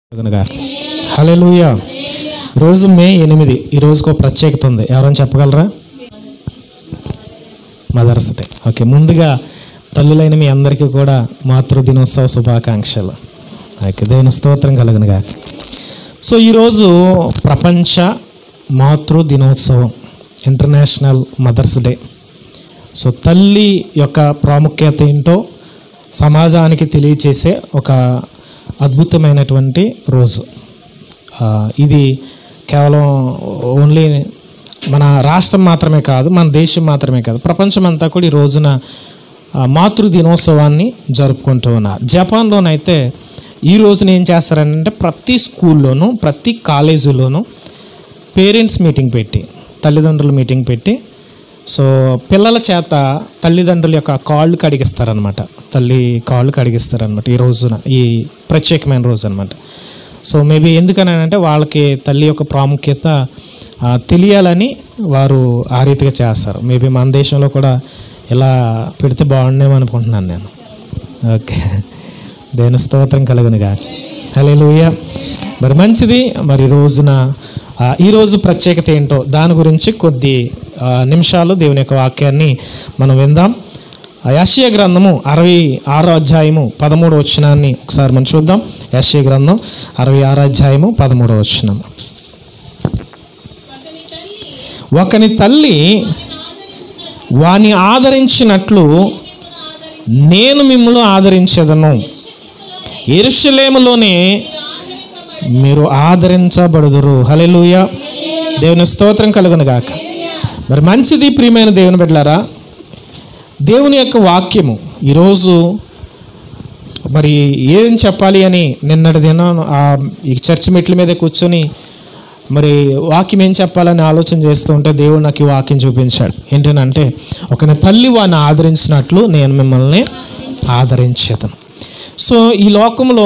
కనుక హలోయ రోజు మే ఎనిమిది ఈ రోజుకు ఒక ప్రత్యేకత ఉంది ఎవరైనా చెప్పగలరా మదర్స్ డే ఓకే ముందుగా తల్లులైన మీ అందరికీ కూడా మాతృ దినోత్సవ శుభాకాంక్షలు ఓకే దేవుని స్తోత్రం కలుగునుగా సో ఈరోజు ప్రపంచ మాతృ దినోత్సవం ఇంటర్నేషనల్ మదర్స్ డే సో తల్లి యొక్క ప్రాముఖ్యత ఏంటో సమాజానికి తెలియచేసే ఒక అద్భుతమైనటువంటి రోజు ఆ, ఇది కేవలం ఓన్లీ మన రాష్ట్రం మాత్రమే కాదు మన దేశం మాత్రమే కాదు ప్రపంచం అంతా కూడా ఈ రోజున ఆ, మాతృ దినోత్సవాన్ని జరుపుకుంటూ ఉన్నారు జపాన్లోనైతే ఈ రోజున ఏం చేస్తారంటే ప్రతి స్కూల్లోనూ ప్రతి కాలేజీలోనూ పేరెంట్స్ మీటింగ్ పెట్టి తల్లిదండ్రుల మీటింగ్ పెట్టి సో పిల్లల చేత తల్లిదండ్రుల యొక్క కాళ్ళు కడిగిస్తారనమాట తల్లి కాళ్ళు కడిగిస్తారనమాట ఈ రోజున ఈ ప్రత్యేకమైన రోజు అనమాట సో మేబీ ఎందుకని అంటే వాళ్ళకి తల్లి యొక్క ప్రాముఖ్యత ఆ, తెలియాలని వారు ఆ రీతిగా చేస్తారు మేబీ మన దేశంలో కూడా ఇలా పెడితే బాగుండేమో అనుకుంటున్నాను నేను ఓకే దేని స్తోత్రం కలుగునుగా హల్లెలూయా మరి మంచిది మరి ఈ రోజున ఆ, ఈ రోజు ప్రత్యేకత ఏంటో దాని గురించి కొద్ది ఆ, నిమిషాలు దేవుని యొక్క వాక్యాన్ని మనం విందాం ఆ యశ్య గ్రంథము అరవై ఆరో అధ్యాయము పదమూడో వచనాన్ని ఒకసారి మనం చూద్దాం యశ్య గ్రంథం అరవై ఆరో అధ్యాయము పదమూడో వచనము ఒకని తల్లి వాని ఆదరించినట్లు నేను మిమ్మల్ని ఆదరించదను ఎరుషలేములోనే మీరు ఆదరించబడుదురు హలెలూయ దేవుని స్తోత్రం కలుగును గాక మరి మంచిది ప్రియమైన దేవుని బిడ్డలారా దేవుని యొక్క వాక్యము ఈరోజు మరి ఏం చెప్పాలి అని నిన్నటి దినం ఆ ఈ చర్చ్ మెట్ల మీద కూర్చొని మరి వాక్యం ఏం చెప్పాలని ఆలోచన చేస్తూ ఉంటే దేవుడు నాకు ఈ వాక్యం చూపించాడు ఏంటంటే ఒక తల్లి వాడిని ఆదరించినట్లు నేను మిమ్మల్ని ఆదరించేదను సో ఈ లోకంలో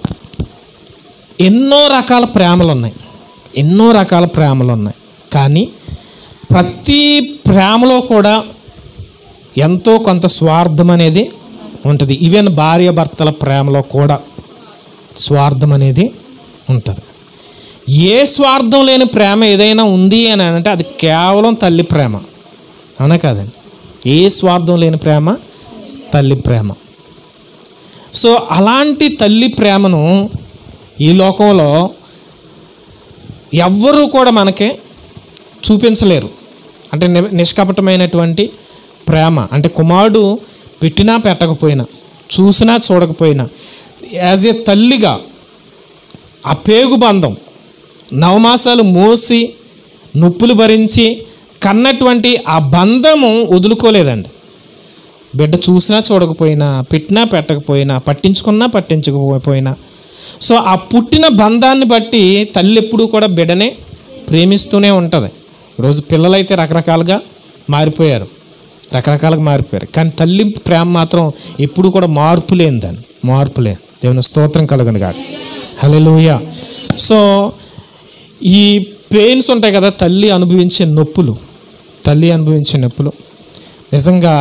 ఎన్నో రకాల ప్రేమలు ఉన్నాయి ఎన్నో రకాల ప్రేమలు ఉన్నాయి కానీ ప్రతి ప్రేమలో కూడా ఎంతో కొంత స్వార్థం అనేది ఉంటుంది ఈవెన్ భార్య భర్తల ప్రేమలో కూడా స్వార్థం అనేది ఉంటుంది ఏ స్వార్థం లేని ప్రేమ ఏదైనా ఉంది అని అంటే అది కేవలం తల్లి ప్రేమ అవునా కాదండి ఏ స్వార్థం లేని ప్రేమ తల్లి ప్రేమ సో అలాంటి తల్లి ప్రేమను ఈ లోకంలో ఎవ్వరూ కూడా మనకి చూపించలేరు అంటే ని- నిష్కపటమైనటువంటి ప్రేమ అంటే కుమారుడు పెట్టినా పెట్టకపోయినా చూసినా చూడకపోయినా యాజ్ ఏ తల్లిగా ఆ పేగు బంధం నవమాసాలు మోసి నొప్పులు భరించి కన్నటువంటి ఆ బంధము వదులుకోలేదండి బిడ్డ చూసినా చూడకపోయినా పెట్టినా పెట్టకపోయినా పట్టించుకున్నా పట్టించకపోయినా సో ఆ పుట్టిన బంధాన్ని బట్టి తల్లి ఎప్పుడూ కూడా బిడ్డనే ప్రేమిస్తూనే ఉంటుంది ఈరోజు పిల్లలైతే రకరకాలుగా మారిపోయారు రకరకాలుగా మారిపోయారు కానీ తల్లి ప్రేమ మాత్రం ఎప్పుడు కూడా మార్పు లేని దాన్ని మార్పు లేదు దేవుని స్తోత్రం కలగను కాదు హల్లెలూయా సో ఈ పెయిన్స్ ఉంటాయి కదా తల్లి అనుభవించే నొప్పులు తల్లి అనుభవించే నొప్పులు నిజంగా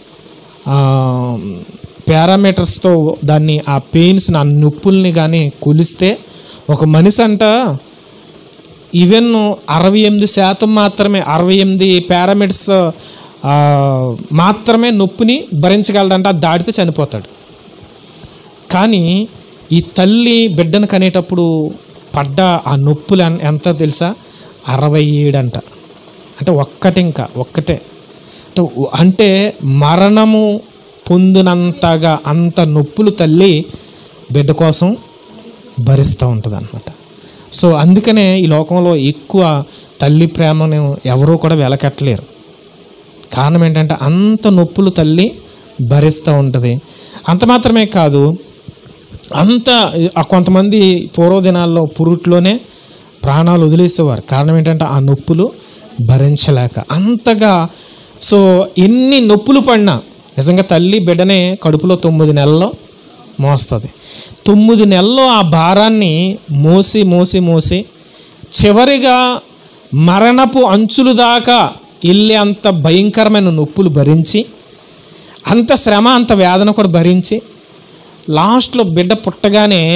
పారామీటర్స్తో దాన్ని ఆ పెయిన్స్ ఆ నొప్పుల్ని కానీ కొలిస్తే ఒక మనిషి అంట ఈవెన్ అరవై ఎనిమిది శాతం మాత్రమే అరవై ఎనిమిది పారామీటర్స్ మాత్రమే నొప్పిని భరించగలడంట అది దాటితే చనిపోతాడు కానీ ఈ తల్లి బిడ్డను కనేటప్పుడు పడ్డ ఆ నొప్పులు ఎన్- ఎంత తెలుసా అరవై ఏడంట అంటే ఒక్కటి ఇంకా ఒక్కటే అంటే ఉ- అంటే మరణము పొందినంతగా అంత నొప్పులు తల్లి బిడ్డ కోసం భరిస్తూ ఉంటుంది అనమాట సో అందుకనే ఈ లోకంలో ఎక్కువ తల్లి ప్రేమను ఎవరూ కూడా వెలకట్టలేరు కారణం ఏంటంటే అంత నొప్పులు తల్లి భరిస్తూ ఉంటుంది అంత మాత్రమే కాదు అంత ఆ కొంతమంది పూర్వదినాల్లో పురుట్లోనే ప్రాణాలు వదిలేసేవారు కారణం ఏంటంటే ఆ నొప్పులు భరించలేక అంతగా సో ఎన్ని నొప్పులు పడినా నిజంగా తల్లి బిడ్డనే కడుపులో తొమ్మిది నెలల్లో మోస్తుంది తొమ్మిది నెలల్లో ఆ భారాన్ని మోసి మోసి మోసి చివరిగా మరణపు అంచులు దాకా వెళ్ళే అంత భయంకరమైన నొప్పులు భరించి అంత శ్రమ అంత వేదన కూడా భరించి లాస్ట్లో బిడ్డ పుట్టగానే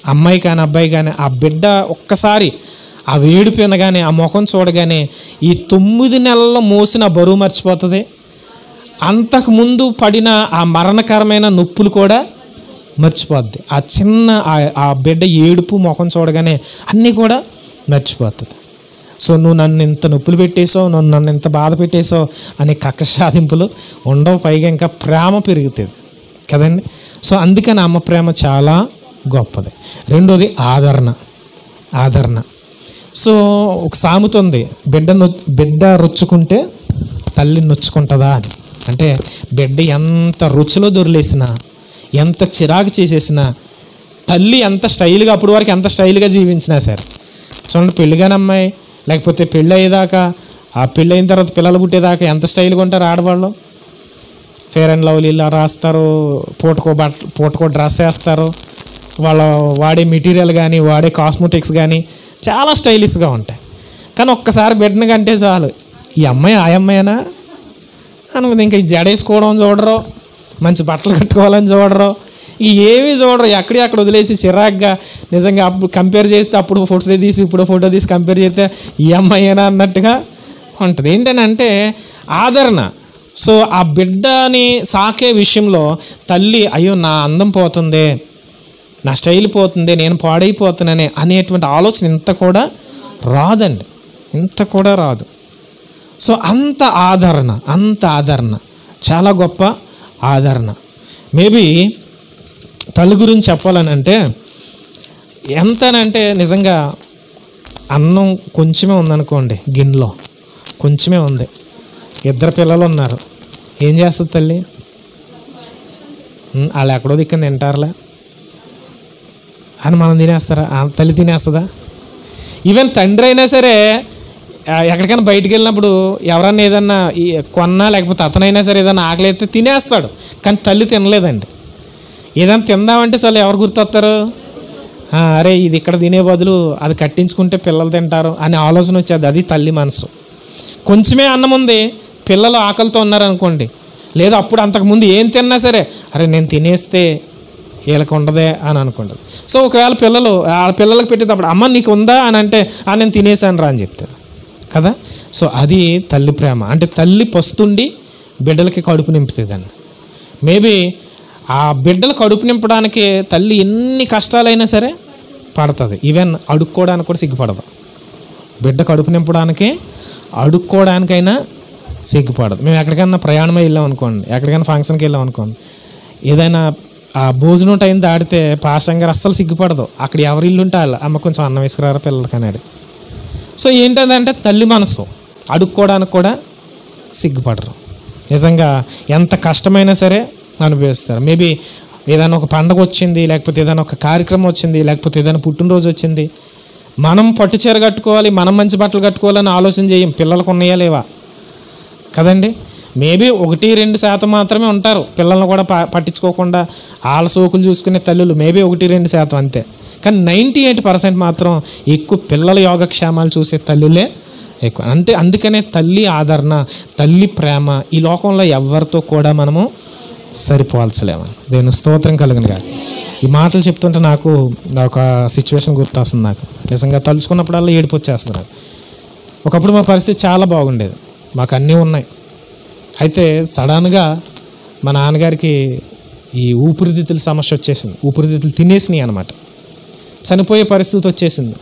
అమ్మాయి కానీ అబ్బాయి కానీ ఆ బిడ్డ ఒక్కసారి ఆ వేడి పినగానే ఆ ముఖం చూడగానే ఈ తొమ్మిది నెలల్లో మోసిన బరువు మర్చిపోతుంది అంతకుముందు పడిన ఆ మరణకరమైన నొప్పులు కూడా మర్చిపోద్ది ఆ చిన్న ఆ- ఆ బిడ్డ ఏడుపు ముఖం చూడగానే అన్నీ కూడా మర్చిపోతుంది సో నువ్వు నన్ను ఇంత నొప్పులు పెట్టేసావు నువ్వు నన్ను ఇంత బాధ పెట్టేసావు అనే కక్ష సాధింపులు ఉండవు పైగా ఇంకా ప్రేమ పెరుగుతుంది కదండి సో అందుకని అమ్మ ప్రేమ చాలా గొప్పది రెండోది ఆదరణ ఆదరణ సో ఒక సామెత ఉంది బిడ్డ నొ- బిడ్డ రుచ్చుకుంటే తల్లి నొచ్చుకుంటుందా అని అంటే బిడ్డ ఎంత రుచిలో దొరిలేసినా ఎంత చిరాకు చేసేసినా తల్లి ఎంత స్టైల్గా అప్పటి వరకు ఎంత స్టైల్గా జీవించినా సరే చూడండి పెళ్ళిగాని అమ్మాయి లేకపోతే పెళ్ళి అయ్యేదాకా ఆ పెళ్ళి అయిన తర్వాత పిల్లలు పుట్టేదాకా ఎంత స్టైల్గా ఉంటారు ఆడవాళ్ళు ఫేర్ అండ్ లవ్లీ ఇలా రాస్తారు పూటకో బట్ట పూటకో డ్రెస్ వేస్తారు వాళ్ళ వాడే మెటీరియల్ కానీ వాడే కాస్మెటిక్స్ కానీ చాలా స్టైలిష్గా ఉంటాయి కానీ ఒక్కసారి బిడ్డను కంటే చాలు ఈ అమ్మాయి ఆ అమ్మాయినా అనుకుంది ఇంకా ఈ జడేసుకోవడం చూడరు మంచి బట్టలు కట్టుకోవాలని చూడరు ఈ ఏమీ చూడరు ఎక్కడి అక్కడ వదిలేసి చిరాగ్గా నిజంగా అప్పుడు కంపేర్ చేస్తే అప్పుడు ఫోటో తీసి ఇప్పుడు ఫోటో తీసి కంపేర్ చేస్తే ఈ అమ్మాయినా అన్నట్టుగా ఉంటుంది ఏంటంటే ఆదరణ సో ఆ బిడ్డని సాకే విషయంలో తల్లి అయ్యో నా అందం పోతుంది నా స్టైల్ పోతుంది నేను పాడైపోతున్నానే అనేటువంటి ఆలోచన ఇంత కూడా రాదండి ఇంత కూడా రాదు సో అంత ఆదరణ అంత ఆదరణ చాలా గొప్ప ఆదరణ మేబీ తల్లి గురించి చెప్పాలని అంటే ఎంతనంటే నిజంగా అన్నం కొంచెమే ఉందనుకోండి గిన్నెలో కొంచెమే ఉంది ఇద్దరు పిల్లలు ఉన్నారు ఏం చేస్తుంది తల్లి ఉమ్, వాళ్ళు ఎక్కడో దిక్కని తింటారులే అని మనం తినేస్తారా ఆ తల్లి తినేస్తుందా ఈవెన్ తండ్రి అయినా సరే ఆ, ఎక్కడికైనా బయటికి వెళ్ళినప్పుడు ఎవరన్నా ఏదన్నా ఈ కొన్నా లేకపోతే అతనైనా సరే ఏదన్నా ఆకలి అయితే తినేస్తాడు కానీ తల్లి తినలేదండి ఏదైనా తిందామంటే చాలు ఎవరు గుర్తొస్తారు ఆ, అరే ఇది ఇక్కడ తినే బదులు అది కట్టించుకుంటే పిల్లలు తింటారు అనే ఆలోచన వచ్చేది అది తల్లి మనసు కొంచెమే అన్నం ఉంది పిల్లలు ఆకలితో ఉన్నారనుకోండి లేదా అప్పుడు అంతకుముందు ఏం తిన్నా సరే అరే నేను తినేస్తే వీళ్ళకి ఉండదే అని అనుకుంటుంది సో ఒకవేళ పిల్లలు ఆ పిల్లలకు పెట్టేటప్పుడు అమ్మ నీకు ఉందా అని అంటే ఆ నేను తినేసాను రా అని చెప్తారు కదా సో అది తల్లి ప్రేమ అంటే తల్లి పస్తుండి బిడ్డలకి కడుపు నింపుతుందండి మేబీ ఆ బిడ్డలు కడుపు నింపడానికి తల్లి ఎన్ని కష్టాలైనా సరే పడుతుంది ఈవెన్ అడుక్కోవడానికి కూడా సిగ్గుపడదు బిడ్డ కడుపు నింపడానికి అడుక్కోవడానికైనా సిగ్గుపడదు మేము ఎక్కడికైనా ప్రయాణమై వెళ్ళాం అనుకోండి ఎక్కడికైనా ఫంక్షన్కి వెళ్ళాం అనుకోండి ఏదైనా ఆ భోజనం టైం దాటితే పాస్టర్ గారు అస్సలు సిగ్గుపడదు అక్కడ ఎవరి ఇల్లు ఉంటే వాళ్ళు అమ్మ కొంచెం అన్నం వేసుకురారా పిల్లలకి అనేది సో ఏంటంటే తల్లి మనసు అడుక్కోవడానికి కూడా సిగ్గుపడరు నిజంగా ఎంత కష్టమైనా సరే అనుభవిస్తారు మేబీ ఏదైనా ఒక పండగ వచ్చింది లేకపోతే ఏదైనా ఒక కార్యక్రమం వచ్చింది లేకపోతే ఏదైనా పుట్టినరోజు వచ్చింది మనం పట్టు చీర కట్టుకోవాలి మనం మంచి బట్టలు కట్టుకోవాలని ఆలోచన చేయం పిల్లలకు ఉన్నాయా లేవా కదండి మేబీ ఒకటి రెండు శాతం మాత్రమే ఉంటారు పిల్లల్ని కూడా ప- పట్టించుకోకుండా వాళ్ళ సోకులు చూసుకునే తల్లులు మేబీ ఒకటి రెండు శాతం అంతే కానీ నైంటీ ఎయిట్ పర్సెంట్ మాత్రం ఎక్కువ పిల్లల యోగక్షేమాలు చూసే తల్లులే ఎక్కువ అంటే అందుకనే తల్లి ఆదరణ తల్లి ప్రేమ ఈ లోకంలో ఎవరితో కూడా మనము సరిపోల్చలేము దేని స్తోత్రం కలుగును కాదు ఈ మాటలు చెప్తుంటే నాకు ఒక సిచ్యువేషన్ గుర్తొస్తుంది నాకు నిజంగా తలుచుకున్నప్పుడల్లా ఏడుపు వచ్చేస్తుంది నాకు ఒకప్పుడు మా పరిస్థితి చాలా బాగుండేది మాకు అన్నీ ఉన్నాయి అయితే సడన్గా మా నాన్నగారికి ఈ ఊపిరితిత్తుల సమస్య వచ్చేసింది ఊపిరితిత్తులు తినేసినాయి అనమాట చనిపోయే పరిస్థితి వచ్చేసింది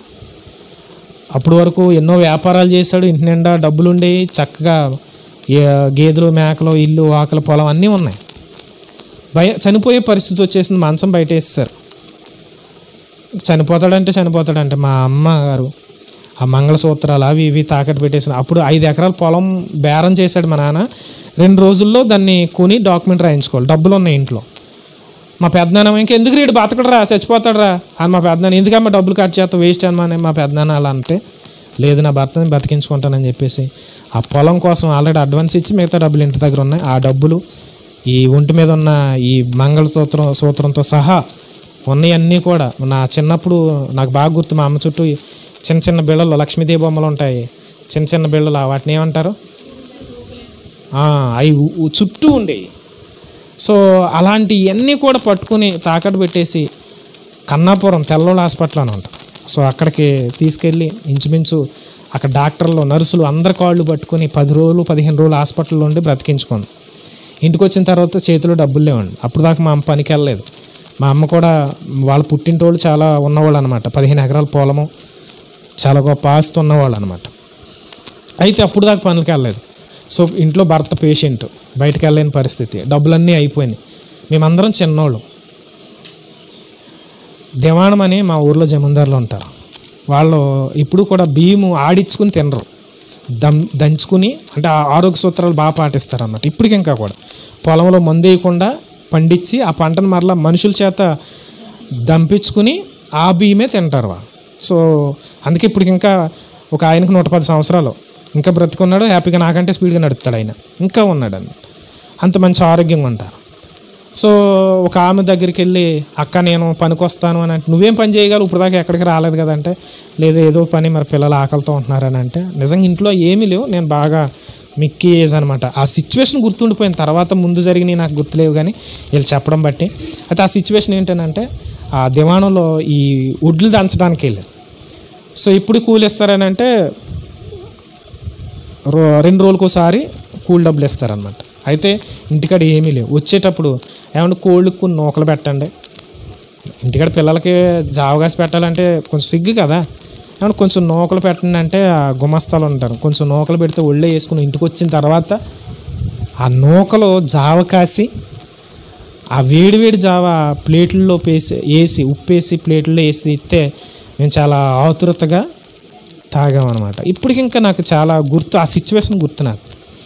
అప్పటి వరకు ఎన్నో వ్యాపారాలు చేశాడు ఇంటి నిండా డబ్బులు ఉండేవి చక్కగా ఏ- గేదెలు మేకలు ఇల్లు ఆకలి పొలం అన్నీ ఉన్నాయి భయ చనిపోయే పరిస్థితి వచ్చేసింది మంచం బయట వేసేసారు చనిపోతాడంటే చనిపోతాడంటే మా అమ్మగారు ఆ మంగళసూత్రాలు అవి ఇవి తాకట్టు పెట్టేసిన అప్పుడు ఐదు ఎకరాల పొలం బేరం చేశాడు మా నాన్న రెండు రోజుల్లో దాన్ని కొని డాక్యుమెంట్ రాయించుకోవాలి డబ్బులు ఉన్నాయి ఇంట్లో మా పెద్దనాన్న ఇంకా ఎందుకు రీడు బతకడరా చచ్చిపోతాడరా అని మా పెద్దనాన్న ఎందుకమ్మా డబ్బులు ఖర్చు చేస్తావు వేస్ట్ అని మా పెద్దనాన్న అలా అంటే లేదు నా భర్తని బతికించుకుంటానని చెప్పేసి ఆ పొలం కోసం ఆల్రెడీ అడ్వాన్స్ ఇచ్చి మిగతా డబ్బులు ఇంటి దగ్గర ఉన్నాయి ఆ డబ్బులు ఈ ఒంటి మీద ఉన్న ఈ మంగళసూత్రం సూత్రంతో సహా ఉన్నాయన్నీ కూడా నా చిన్నప్పుడు నాకు బాగా గుర్తు మా అమ్మ చుట్టూ చిన్న చిన్న బిళ్ళలు లక్ష్మీదేవి బొమ్మలు ఉంటాయి చిన్న చిన్న బిళ్ళలు వాటిని ఏమంటారు ఆ, అవి ఉ- ఉ- చుట్టూ ఉండేవి సో అలాంటివన్నీ కూడా పట్టుకుని తాకట్టు పెట్టేసి కన్నాపురం తెల్లోళ్ళ హాస్పిటల్ అని ఉంటుంది సో అక్కడికి తీసుకెళ్ళి ఇంచుమించు అక్కడ డాక్టర్లు నర్సులు అందరి కాళ్ళు పట్టుకొని పది రోజులు పదిహేను రోజులు హాస్పిటల్లో ఉండి బ్రతికించుకోండి ఇంటికి వచ్చిన తర్వాత చేతిలో డబ్బులు లేవండి అప్పుడు దాకా మా అమ్మ పనికి వెళ్ళలేదు మా అమ్మ కూడా వాళ్ళ పుట్టింటోళ్ళు చాలా ఉన్నవాళ్ళు అనమాట పదిహేను ఎకరాల పొలము చాలా గొప్ప ఆస్తి ఉన్నవాళ్ళు అనమాట అయితే అప్పుడు దాకా పనులకి వెళ్ళలేదు సో ఇంట్లో భర్త పేషెంట్ బయటకు వెళ్ళలేని పరిస్థితి డబ్బులన్నీ అయిపోయినాయి మేమందరం చిన్నోళ్ళు దివాణం అని మా ఊర్లో జమీందారులు ఉంటారు వాళ్ళు ఇప్పుడు కూడా బియ్యము ఆడించుకుని తినరు దం దంచుకుని అంటే ఆ ఆరోగ్య సూత్రాలు బాగా పాటిస్తారు అన్నమాట ఇప్పటికి ఇంకా కూడా పొలంలో మందు వేయకుండా పండించి ఆ పంటను మరలా మనుషుల చేత దంపించుకుని ఆ బియ్యమే తింటారు వాళ్ళు సో అందుకే ఇప్పటికి ఇంకా ఒక ఆయనకు నూట పది సంవత్సరాలు ఇంకా బ్రతికున్నాడు హ్యాపీగా నాకంటే స్పీడ్గా నడుపుతాడు ఆయన ఇంకా ఉన్నాడు అన్నమాట అంత మంచి ఆరోగ్యంగా ఉంటారు సో ఒక ఆమె దగ్గరికి వెళ్ళి అక్క నేను పనికి వస్తాను అని అంటే నువ్వేం పని చేయగలవు ఇప్పుడు దాకా ఎక్కడికి రాలేదు కదంటే లేదు ఏదో పని మరి పిల్లలు ఆకలితో ఉంటున్నారని అంటే నిజంగా ఇంట్లో ఏమీ లేవు నేను బాగా మిక్కి ఏజ్ అనమాట ఆ సిచ్యువేషన్ గుర్తుండిపోయిన తర్వాత ముందు జరిగినవి నాకు గుర్తులేవు కానీ వీళ్ళు చెప్పడం బట్టి అయితే ఆ సిచ్యువేషన్ ఏంటంటే ఆ దివాణంలో ఈ వడ్లు దంచడానికి వెళ్ళాను సో ఇప్పుడు కూలి ఇస్తారని అంటే రో రెండు రోజులకు ఒకసారి కూల్ డబ్బులు ఇస్తారనమాట అయితే ఇంటికాడ ఏమీ లేవు వచ్చేటప్పుడు ఏమంటే కోళ్ళకి కొన్ని నూకలు పెట్టండి ఇంటికాడ పిల్లలకి జావగాసి పెట్టాలంటే కొంచెం సిగ్గు కదా ఏమంటే కొంచెం నూకలు పెట్టండి అంటే ఆ గుమస్తాలు ఉంటారు కొంచెం నూకలు పెడితే ఒళ్ళే వేసుకుని ఇంటికి వచ్చిన తర్వాత ఆ నూకలు జావ కాసి ఆ వేడి వేడి జావ ప్లేట్లలో వేసి వేసి ఉప్పేసి ప్లేట్లో వేసి ఇస్తే మేము చాలా ఆతురతగా తాగామన్నమాట ఇప్పటికి ఇంకా నాకు చాలా గుర్తు ఆ సిచ్యువేషన్ గుర్తు నాకు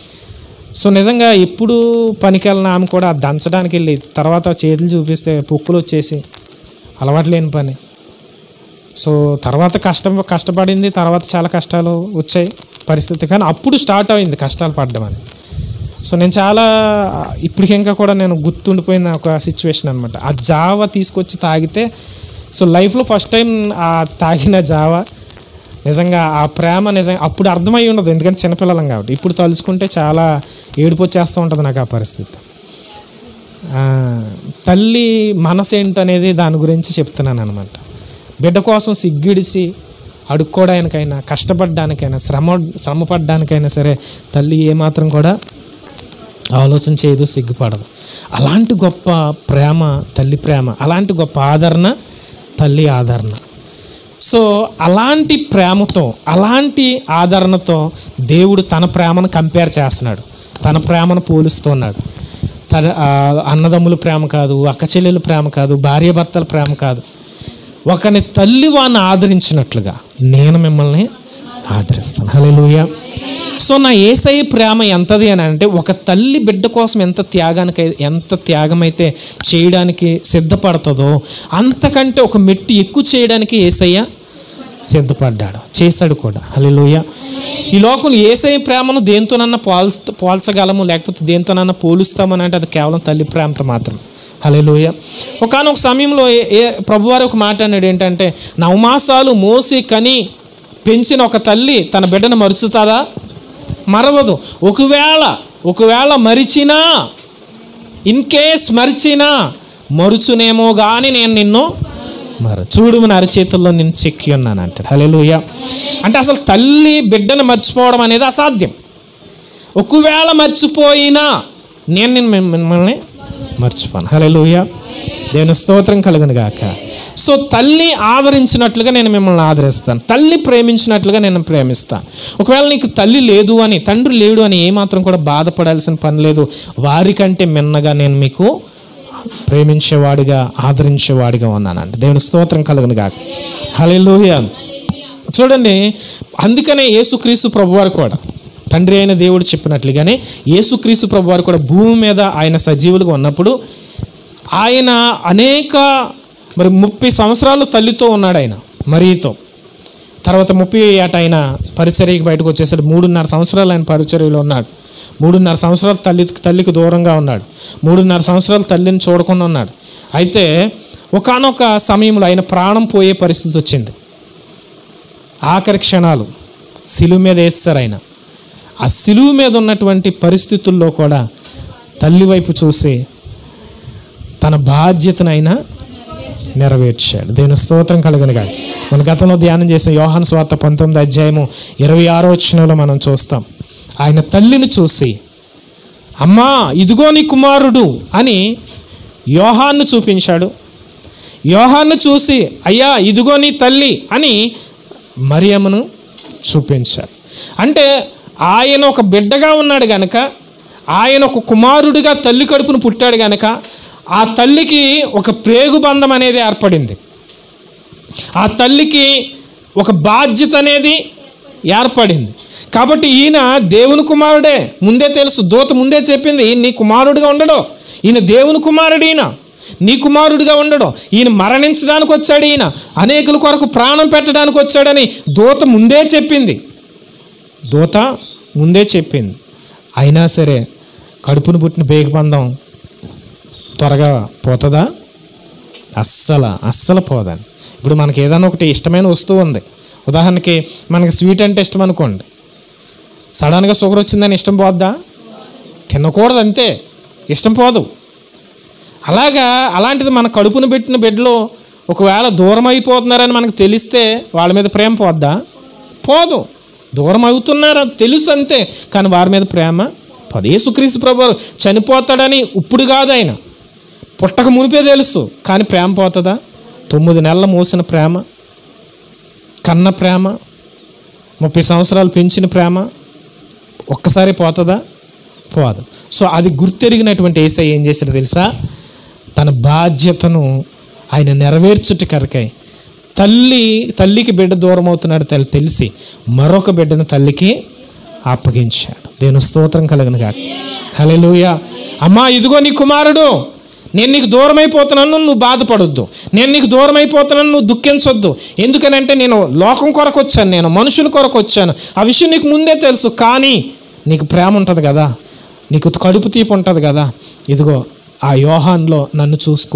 సో నిజంగా ఎప్పుడు పనికి వెళ్ళిన ఆమె కూడా ఆ దంచడానికి వెళ్ళి తర్వాత చేతులు చూపిస్తే పొక్కులు వచ్చేసి అలవాటు లేని పని సో తర్వాత కష్టం కష్టపడింది తర్వాత చాలా కష్టాలు వచ్చాయి పరిస్థితి కానీ అప్పుడు స్టార్ట్ అయింది కష్టాలు పడ్డం అని సో నేను చాలా ఇప్పటికి ఇంకా కూడా నేను గుర్తుండిపోయిన ఒక సిచ్యువేషన్ అనమాట ఆ జావ తీసుకొచ్చి తాగితే సో లైఫ్లో ఫస్ట్ టైం ఆ తాగిన జావ నిజంగా ఆ ప్రేమ నిజంగా అప్పుడు అర్థమై ఉండదు ఎందుకంటే చిన్నపిల్లలం కాబట్టి ఇప్పుడు తలుచుకుంటే చాలా ఏడుపు వచ్చేస్తూ ఉంటుంది నాకు ఆ పరిస్థితి ఆ, తల్లి మనసు ఏంటనేది దాని గురించి చెప్తున్నాను అనమాట బిడ్డ కోసం సిగ్గిడిసి అడుక్కోవడానికైనా కష్టపడడానికైనా శ్రమ శ్రమపడడానికైనా సరే తల్లి ఏమాత్రం కూడా ఆలోచన చేయదు సిగ్గుపడదు అలాంటి గొప్ప ప్రేమ తల్లి ప్రేమ అలాంటి గొప్ప ఆదరణ తల్లి ఆదరణ సో అలాంటి ప్రేమతో అలాంటి ఆదరణతో దేవుడు తన ప్రేమను కంపేర్ చేస్తున్నాడు తన ప్రేమను పోలుస్తున్నాడు తన ఆ, అన్నదమ్ముల ప్రేమ కాదు అక్క చెల్లెల ప్రేమ కాదు భార్యాభర్తల ప్రేమ కాదు ఒకని తల్లి వాడిని ఆదరించినట్లుగా నేను మిమ్మల్ని ఆదరిస్తాను హల్లెలూయా సో నా ఏసై ప్రేమ ఎంతది అని అంటే ఒక తల్లి బిడ్డ కోసం ఎంత త్యాగానికి ఎంత త్యాగమైతే చేయడానికి సిద్ధపడుతుందో అంతకంటే ఒక మెట్టు ఎక్కువ చేయడానికి ఏసయ్య సిద్ధపడ్డాడు చేశాడు కూడా హల్లెలూయా ఈ లోకం ఏసై ప్రేమను దేంతోనన్నా పోల్చ పోల్చగలము లేకపోతే దేంతోనన్నా పోలుస్తామని అంటే అది కేవలం తల్లి ప్రేమతో మాత్రం హల్లెలూయ ఒకనొక సమయంలో ఏ- ఏ ప్రభువారు ఒక మాట అన్నాడు ఏంటంటే నవమాసాలు మోసి కని పెంచిన ఒక తల్లి తన బిడ్డను మరుచుతుందా మరవదు ఒకవేళ ఒకవేళ మరిచినా ఇన్ కేస్ మరిచినా మరుచునేమో కానీ నేను నిన్ను మరి చూడు మన అరచేతుల్లో నేను చెక్కి ఉన్నాను అంటాడు హల్లెలూయా అంటే అసలు తల్లి బిడ్డను మర్చిపోవడం అనేది అసాధ్యం ఒకవేళ మర్చిపోయినా నేను నిన్ను మిమ్- మిమ్మల్ని మర్చిపోను హల్లెలూయా దేవుని స్తోత్రం కలుగును గాక సో తల్లి ఆదరించినట్లుగా నేను మిమ్మల్ని ఆదరిస్తాను తల్లి ప్రేమించినట్లుగా నేను ప్రేమిస్తాను ఒకవేళ నీకు తల్లి లేదు అని తండ్రి లేడు అని ఏమాత్రం కూడా బాధపడాల్సిన పని లేదు వారికంటే మిన్నగా నేను మీకు ప్రేమించేవాడిగా ఆదరించేవాడిగా ఉన్నానంట దేవుని స్తోత్రం కలుగును గాక హల్లెలూయా చూడండి అందుకనే యేసుక్రీస్తు ప్రభువారు కూడా తండ్రి అయిన దేవుడు చెప్పినట్లుగానే యేసుక్రీస్తు ప్రభువారు కూడా భూమి మీద ఆయన సజీవులుగా ఉన్నప్పుడు ఆయన అనేక మరి ముప్పై సంవత్సరాలు తల్లితో ఉన్నాడు ఆయన మరీతో తర్వాత ముప్పై ఏట ఆయన పరిచర్యకి బయటకు వచ్చేసాడు మూడున్నర సంవత్సరాలు ఆయన పరిచర్యలో ఉన్నాడు మూడున్నర సంవత్సరాలు తల్లి తల్లికి దూరంగా ఉన్నాడు మూడున్నర సంవత్సరాలు తల్లిని చూడకుండా ఉన్నాడు అయితే ఒకానొక సమయంలో ఆయన ప్రాణం పోయే పరిస్థితి వచ్చింది ఆఖరి క్షణాలు సిలువు మీద వేస్తారు ఆయన ఆ సిలువు మీద ఉన్నటువంటి పరిస్థితుల్లో కూడా తల్లి వైపు చూసి తన బాధ్యతనైనా నెరవేర్చాడు దేని స్తోత్రం కలుగునుగా మన గతంలో ధ్యానం చేసిన యోహాన్ స్వార్త పంతొమ్మిది అధ్యాయము ఇరవై ఆరో వచ్చినలో మనం చూస్తాం ఆయన తల్లిని చూసి అమ్మా ఇదిగో నీ కుమారుడు అని యోహాన్ను చూపించాడు యోహాన్ను చూసి అయ్యా ఇదిగో నీ తల్లి అని మరియమ్మను చూపించాడు అంటే ఆయన ఒక బిడ్డగా ఉన్నాడు గనక ఆయన ఒక కుమారుడిగా తల్లి కడుపును పుట్టాడు గనక ఆ తల్లికి ఒక ప్రేగు బంధం అనేది ఏర్పడింది ఆ తల్లికి ఒక బాధ్యత అనేది ఏర్పడింది కాబట్టి ఈయన దేవుని కుమారుడే ముందే తెలుసు దూత ముందే చెప్పింది ఈయన నీ కుమారుడిగా ఉండడు ఈయన దేవుని కుమారుడు ఈయన నీ కుమారుడిగా ఉండడు ఈయన మరణించడానికి వచ్చాడు ఈయన అనేకుల కొరకు ప్రాణం పెట్టడానికి వచ్చాడని దూత ముందే చెప్పింది దూత ముందే చెప్పింది అయినా సరే కడుపును పుట్టిన బేగబంధం త్వరగా పోతుందా అస్సలు అస్సలు పోదండి ఇప్పుడు మనకి ఏదైనా ఒకటి ఇష్టమైన వస్తువు ఉంది ఉదాహరణకి మనకి స్వీట్ అంటే ఇష్టం అనుకోండి సడన్గా షుగర్ వచ్చిందని ఇష్టం పోద్దా తినకూడదు అంతే ఇష్టం పోదు అలాగా అలాంటిది మన కడుపును పెట్టిన బిడ్డలో ఒకవేళ దూరం అయిపోతున్నారని మనకు తెలిస్తే వాళ్ళ మీద ప్రేమ పోద్దా పోదు దూరం అవుతున్నారని తెలుసు అంతే కానీ వారి మీద ప్రేమ పోదు యేసుక్రీస్తు ప్రభు చనిపోతాడని ఇప్పుడు కాదు ఆయన పుట్టక మునిపే తెలుసు కానీ ప్రేమ పోతుందా తొమ్మిది నెలల మోసిన ప్రేమ కన్న ప్రేమ ముప్పై సంవత్సరాలు పెంచిన ప్రేమ ఒక్కసారి పోతుందా పోదు సో అది గుర్తెరిగినటువంటి ఏసై ఏం చేశాడు తెలుసా తన బాధ్యతను ఆయన నెరవేర్చుట కరకై తల్లి తల్లికి బిడ్డ దూరం అవుతున్నాడు తల్లి తెలిసి మరొక బిడ్డను తల్లికి అప్పగించాడు దేని స్తోత్రం కలిగిన కాక హల్లెలూయా అమ్మా ఇదిగో నీ కుమారుడు నేను నీకు దూరం అయిపోతున్నాను నువ్వు బాధపడొద్దు నేను నీకు దూరం అయిపోతున్నాను నువ్వు దుఃఖించొద్దు ఎందుకనంటే నేను లోకం కొరకు వచ్చాను నేను మనుషుల కొరకు వచ్చాను ఆ విషయం నీకు ముందే తెలుసు కానీ నీకు ప్రేమ ఉంటుంది కదా నీకు కడుపు తీపి ఉంటుంది కదా ఇదిగో ఆ యోహాన్లో నన్ను చూసుకో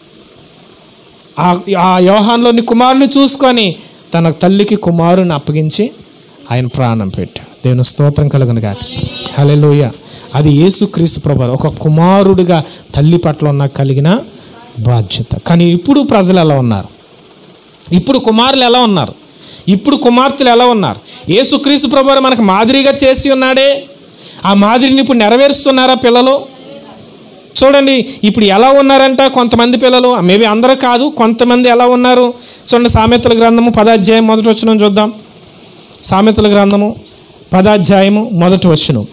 ఆ ఆ యోహాన్లో నీ కుమారుని చూసుకొని తన తల్లికి కుమారుని అప్పగించి ఆయన ప్రాణం పెట్టాడు దేవుని స్తోత్రం కలుగును కాక హల్లెలూయా అది యేసుక్రీస్తు ప్రభు ఒక కుమారుడిగా తల్లి పట్ల ఉన్న కలిగిన బాధ్యత కానీ ఇప్పుడు ప్రజలు ఎలా ఉన్నారు ఇప్పుడు కుమారులు ఎలా ఉన్నారు ఇప్పుడు కుమార్తెలు ఎలా ఉన్నారు యేసుక్రీస్తు ప్రభు మనకు మాదిరిగా చేసి ఉన్నాడే ఆ మాదిరిని ఇప్పుడు నెరవేరుస్తున్నారా పిల్లలు చూడండి ఇప్పుడు ఎలా ఉన్నారంట కొంతమంది పిల్లలు మేబీ అందరూ కాదు కొంతమంది ఎలా ఉన్నారు చూడండి సామెతల గ్రంథము పదాధ్యాయం మొదటి వచ్చిన చూద్దాం సామెతల గ్రంథము పదాధ్యాయము మొదటి వచ్చును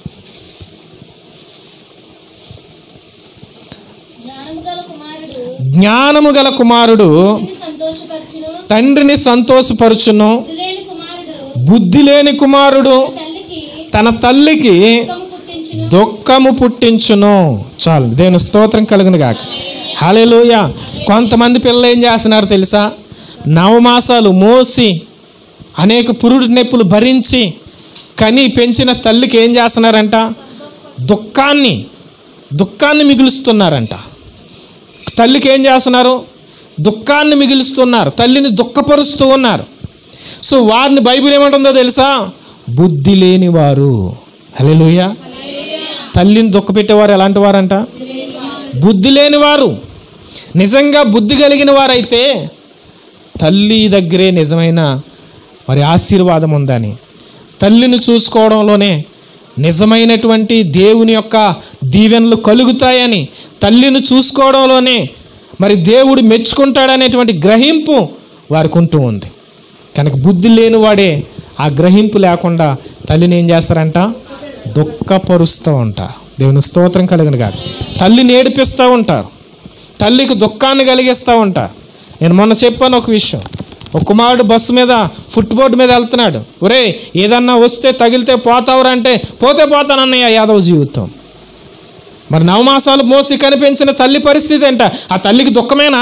జ్ఞానము గల కుమారుడు జ్ఞానము గల కుమారుడు తండ్రిని సంతోషపరచును తండ్రిని సంతోషపరచును బుద్ధిలేని కుమారుడు బుద్ధి లేని కుమారుడు తల్లికి తన తల్లికి దుఃఖము పుట్టించును దుఃఖము పుట్టించును చాలు దేని స్తోత్రం కలుగును గాక హల్లెలూయ కొంతమంది పిల్లలు ఏం చేస్తున్నారు తెలుసా నవమాసాలు మోసి అనేక పురుడు నొప్పులు భరించి కని పెంచిన తల్లికి ఏం చేస్తున్నారంట దుఃఖాన్ని దుఃఖాన్ని మిగులుస్తున్నారంట తల్లికి ఏం చేస్తున్నారు దుఃఖాన్ని మిగులుస్తున్నారు తల్లిని దుఃఖపరుస్తూ ఉన్నారు సో వారిని బైబిల్ ఏమంటుందో తెలుసా బుద్ధి లేని వారు హల్లెలూయ తల్లిని దుఃఖపెట్టేవారు ఎలాంటి వారంట బుద్ధి లేని వారు నిజంగా బుద్ధి కలిగిన వారైతే తల్లి దగ్గరే నిజమైన మరి ఆశీర్వాదం ఉందని తల్లిని చూసుకోవడంలోనే నిజమైనటువంటి దేవుని యొక్క దీవెనలు కలుగుతాయని తల్లిని చూసుకోవడంలోనే మరి దేవుడు మెచ్చుకుంటాడనేటువంటి గ్రహింపు వారికి ఉంటూ ఉంది కనుక బుద్ధి లేనివాడే ఆ గ్రహింపు లేకుండా తల్లిని ఏం చేస్తారంట దుఃఖపరుస్తూ ఉంటారు దేవుని స్తోత్రం కలిగిన కాదు తల్లిని ఏడిపిస్తూ ఉంటారు తల్లికి దుఃఖాన్ని కలిగిస్తూ ఉంటారు నేను మొన్న చెప్పాను ఒక విషయం ఒక కుమారుడు బస్సు మీద ఫుట్బోర్డ్ మీద వెళ్తున్నాడు ఒరే ఏదన్నా వస్తే తగిలితే పోతావురా అంటే పోతే పోతానన్నయ్య యాదవ్ జీవితం మరి నవమాసాలు మోసి కనిపించిన తల్లి పరిస్థితి ఏంట ఆ తల్లికి దుఃఖమేనా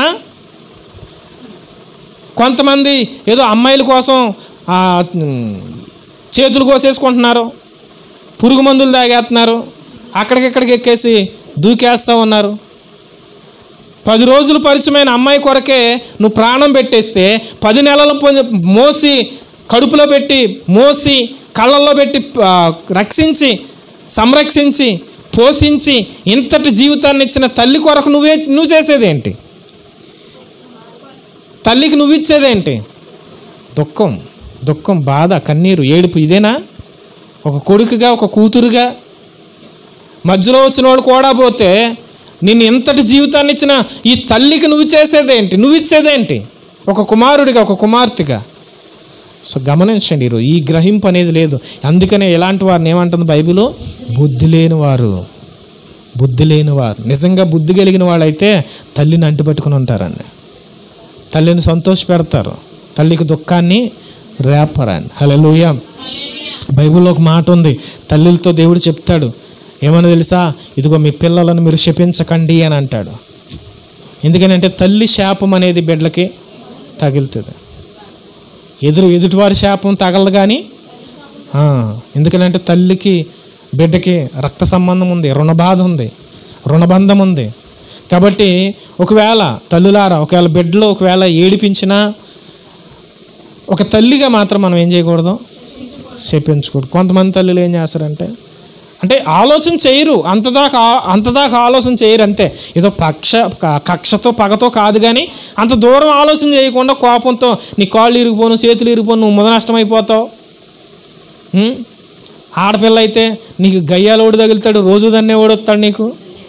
కొంతమంది ఏదో అమ్మాయిల కోసం ఆ, ఉమ్, చేతులు కోసేసుకుంటున్నారు పురుగు మందులు తాగేస్తున్నారు అక్కడికిక్కడికి ఎక్కేసి దూకేస్తూ ఉన్నారు పది రోజులు పరిచయమైన అమ్మాయి కొరకే నువ్వు ప్రాణం పెట్టేస్తే పది నెలలు పొ- మోసి కడుపులో పెట్టి మోసి కళ్ళల్లో పెట్టి ఆ, రక్షించి సంరక్షించి పోషించి ఇంతటి జీవితాన్ని ఇచ్చిన తల్లి కొరకు నువ్వే నువ్వు చేసేదేంటి తల్లికి నువ్వు ఇచ్చేదేంటి దుఃఖం దుఃఖం బాధ కన్నీరు ఏడుపు ఇదేనా ఒక కొడుకుగా ఒక కూతురుగా మధ్యలో వచ్చిన వాడు కూడా పోతే నిన్ను ఎంతటి జీవితాన్ని ఇచ్చిన ఈ తల్లికి నువ్వు చేసేదేంటి నువ్వు ఇచ్చేదేంటి ఒక కుమారుడిగా ఒక కుమార్తెగా సో గమనించండి ఈరోజు ఈ గ్రహింపు అనేది లేదు అందుకనే ఎలాంటి వారిని ఏమంటుంది బైబిల్ బుద్ధి లేని వారు బుద్ధి లేని వారు నిజంగా బుద్ధి కలిగిన వాళ్ళైతే తల్లిని అంటిపెట్టుకుని ఉంటారండి తల్లిని సంతోష పెడతారు తల్లికి దుఃఖాన్ని రేపరండి హలో బైబిల్లో ఒక మాట ఉంది తల్లులతో దేవుడు చెప్తాడు ఏమని తెలుసా ఇదిగో మీ పిల్లలను మీరు శపించకండి అని అంటాడు ఎందుకనంటే తల్లి శాపం అనేది బిడ్డలకి తగులుతుంది ఎదురు ఎదుటివారి శాపం తగలదు కానీ ఆ, ఎందుకనంటే తల్లికి బిడ్డకి రక్త సంబంధం ఉంది రుణబాధ ఉంది రుణబంధం ఉంది కాబట్టి ఒకవేళ తల్లులారా ఒకవేళ బిడ్డలో ఒకవేళ ఏడిపించినా ఒక తల్లిగా మాత్రం మనం ఏం చేయకూడదు చెప్పించకూడదు కొంతమంది తల్లులు ఏం చేస్తారంటే అంటే ఆలోచన చేయరు అంతదాకా అంతదాకా ఆలోచన చేయరు అంతే ఏదో పక్ష క- కక్షతో పగతో కాదు కానీ అంత దూరం ఆలోచన చేయకుండా కోపంతో నీ కాళ్ళు ఇరిగిపోను చేతులు ఇరిగిపోను నువ్వు ముద నష్టం అయిపోతావు ఉం? ఆడపిల్ల అయితే నీకు గయ్యాలు ఓడి తగులుతాడు రోజు దాన్నే ఓడొస్తాడు నీకు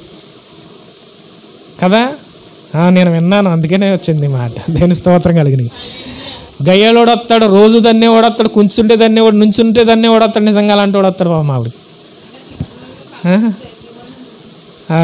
కదా ఆ, నేను విన్నాను అందుకనే వచ్చింది ఈ మాట దేని స్తోత్రం కలిగిన గయ్యాలు ఓడొస్తాడు రోజు దాన్నే ఓడొస్తాడు కుంచుంటే దాన్నే ఓడి నుంచుంటే దాన్నే ఓడొస్తాడు నిజంగా అలాంటి ఓడొస్తాడు బాబు మావిడికి ఆ.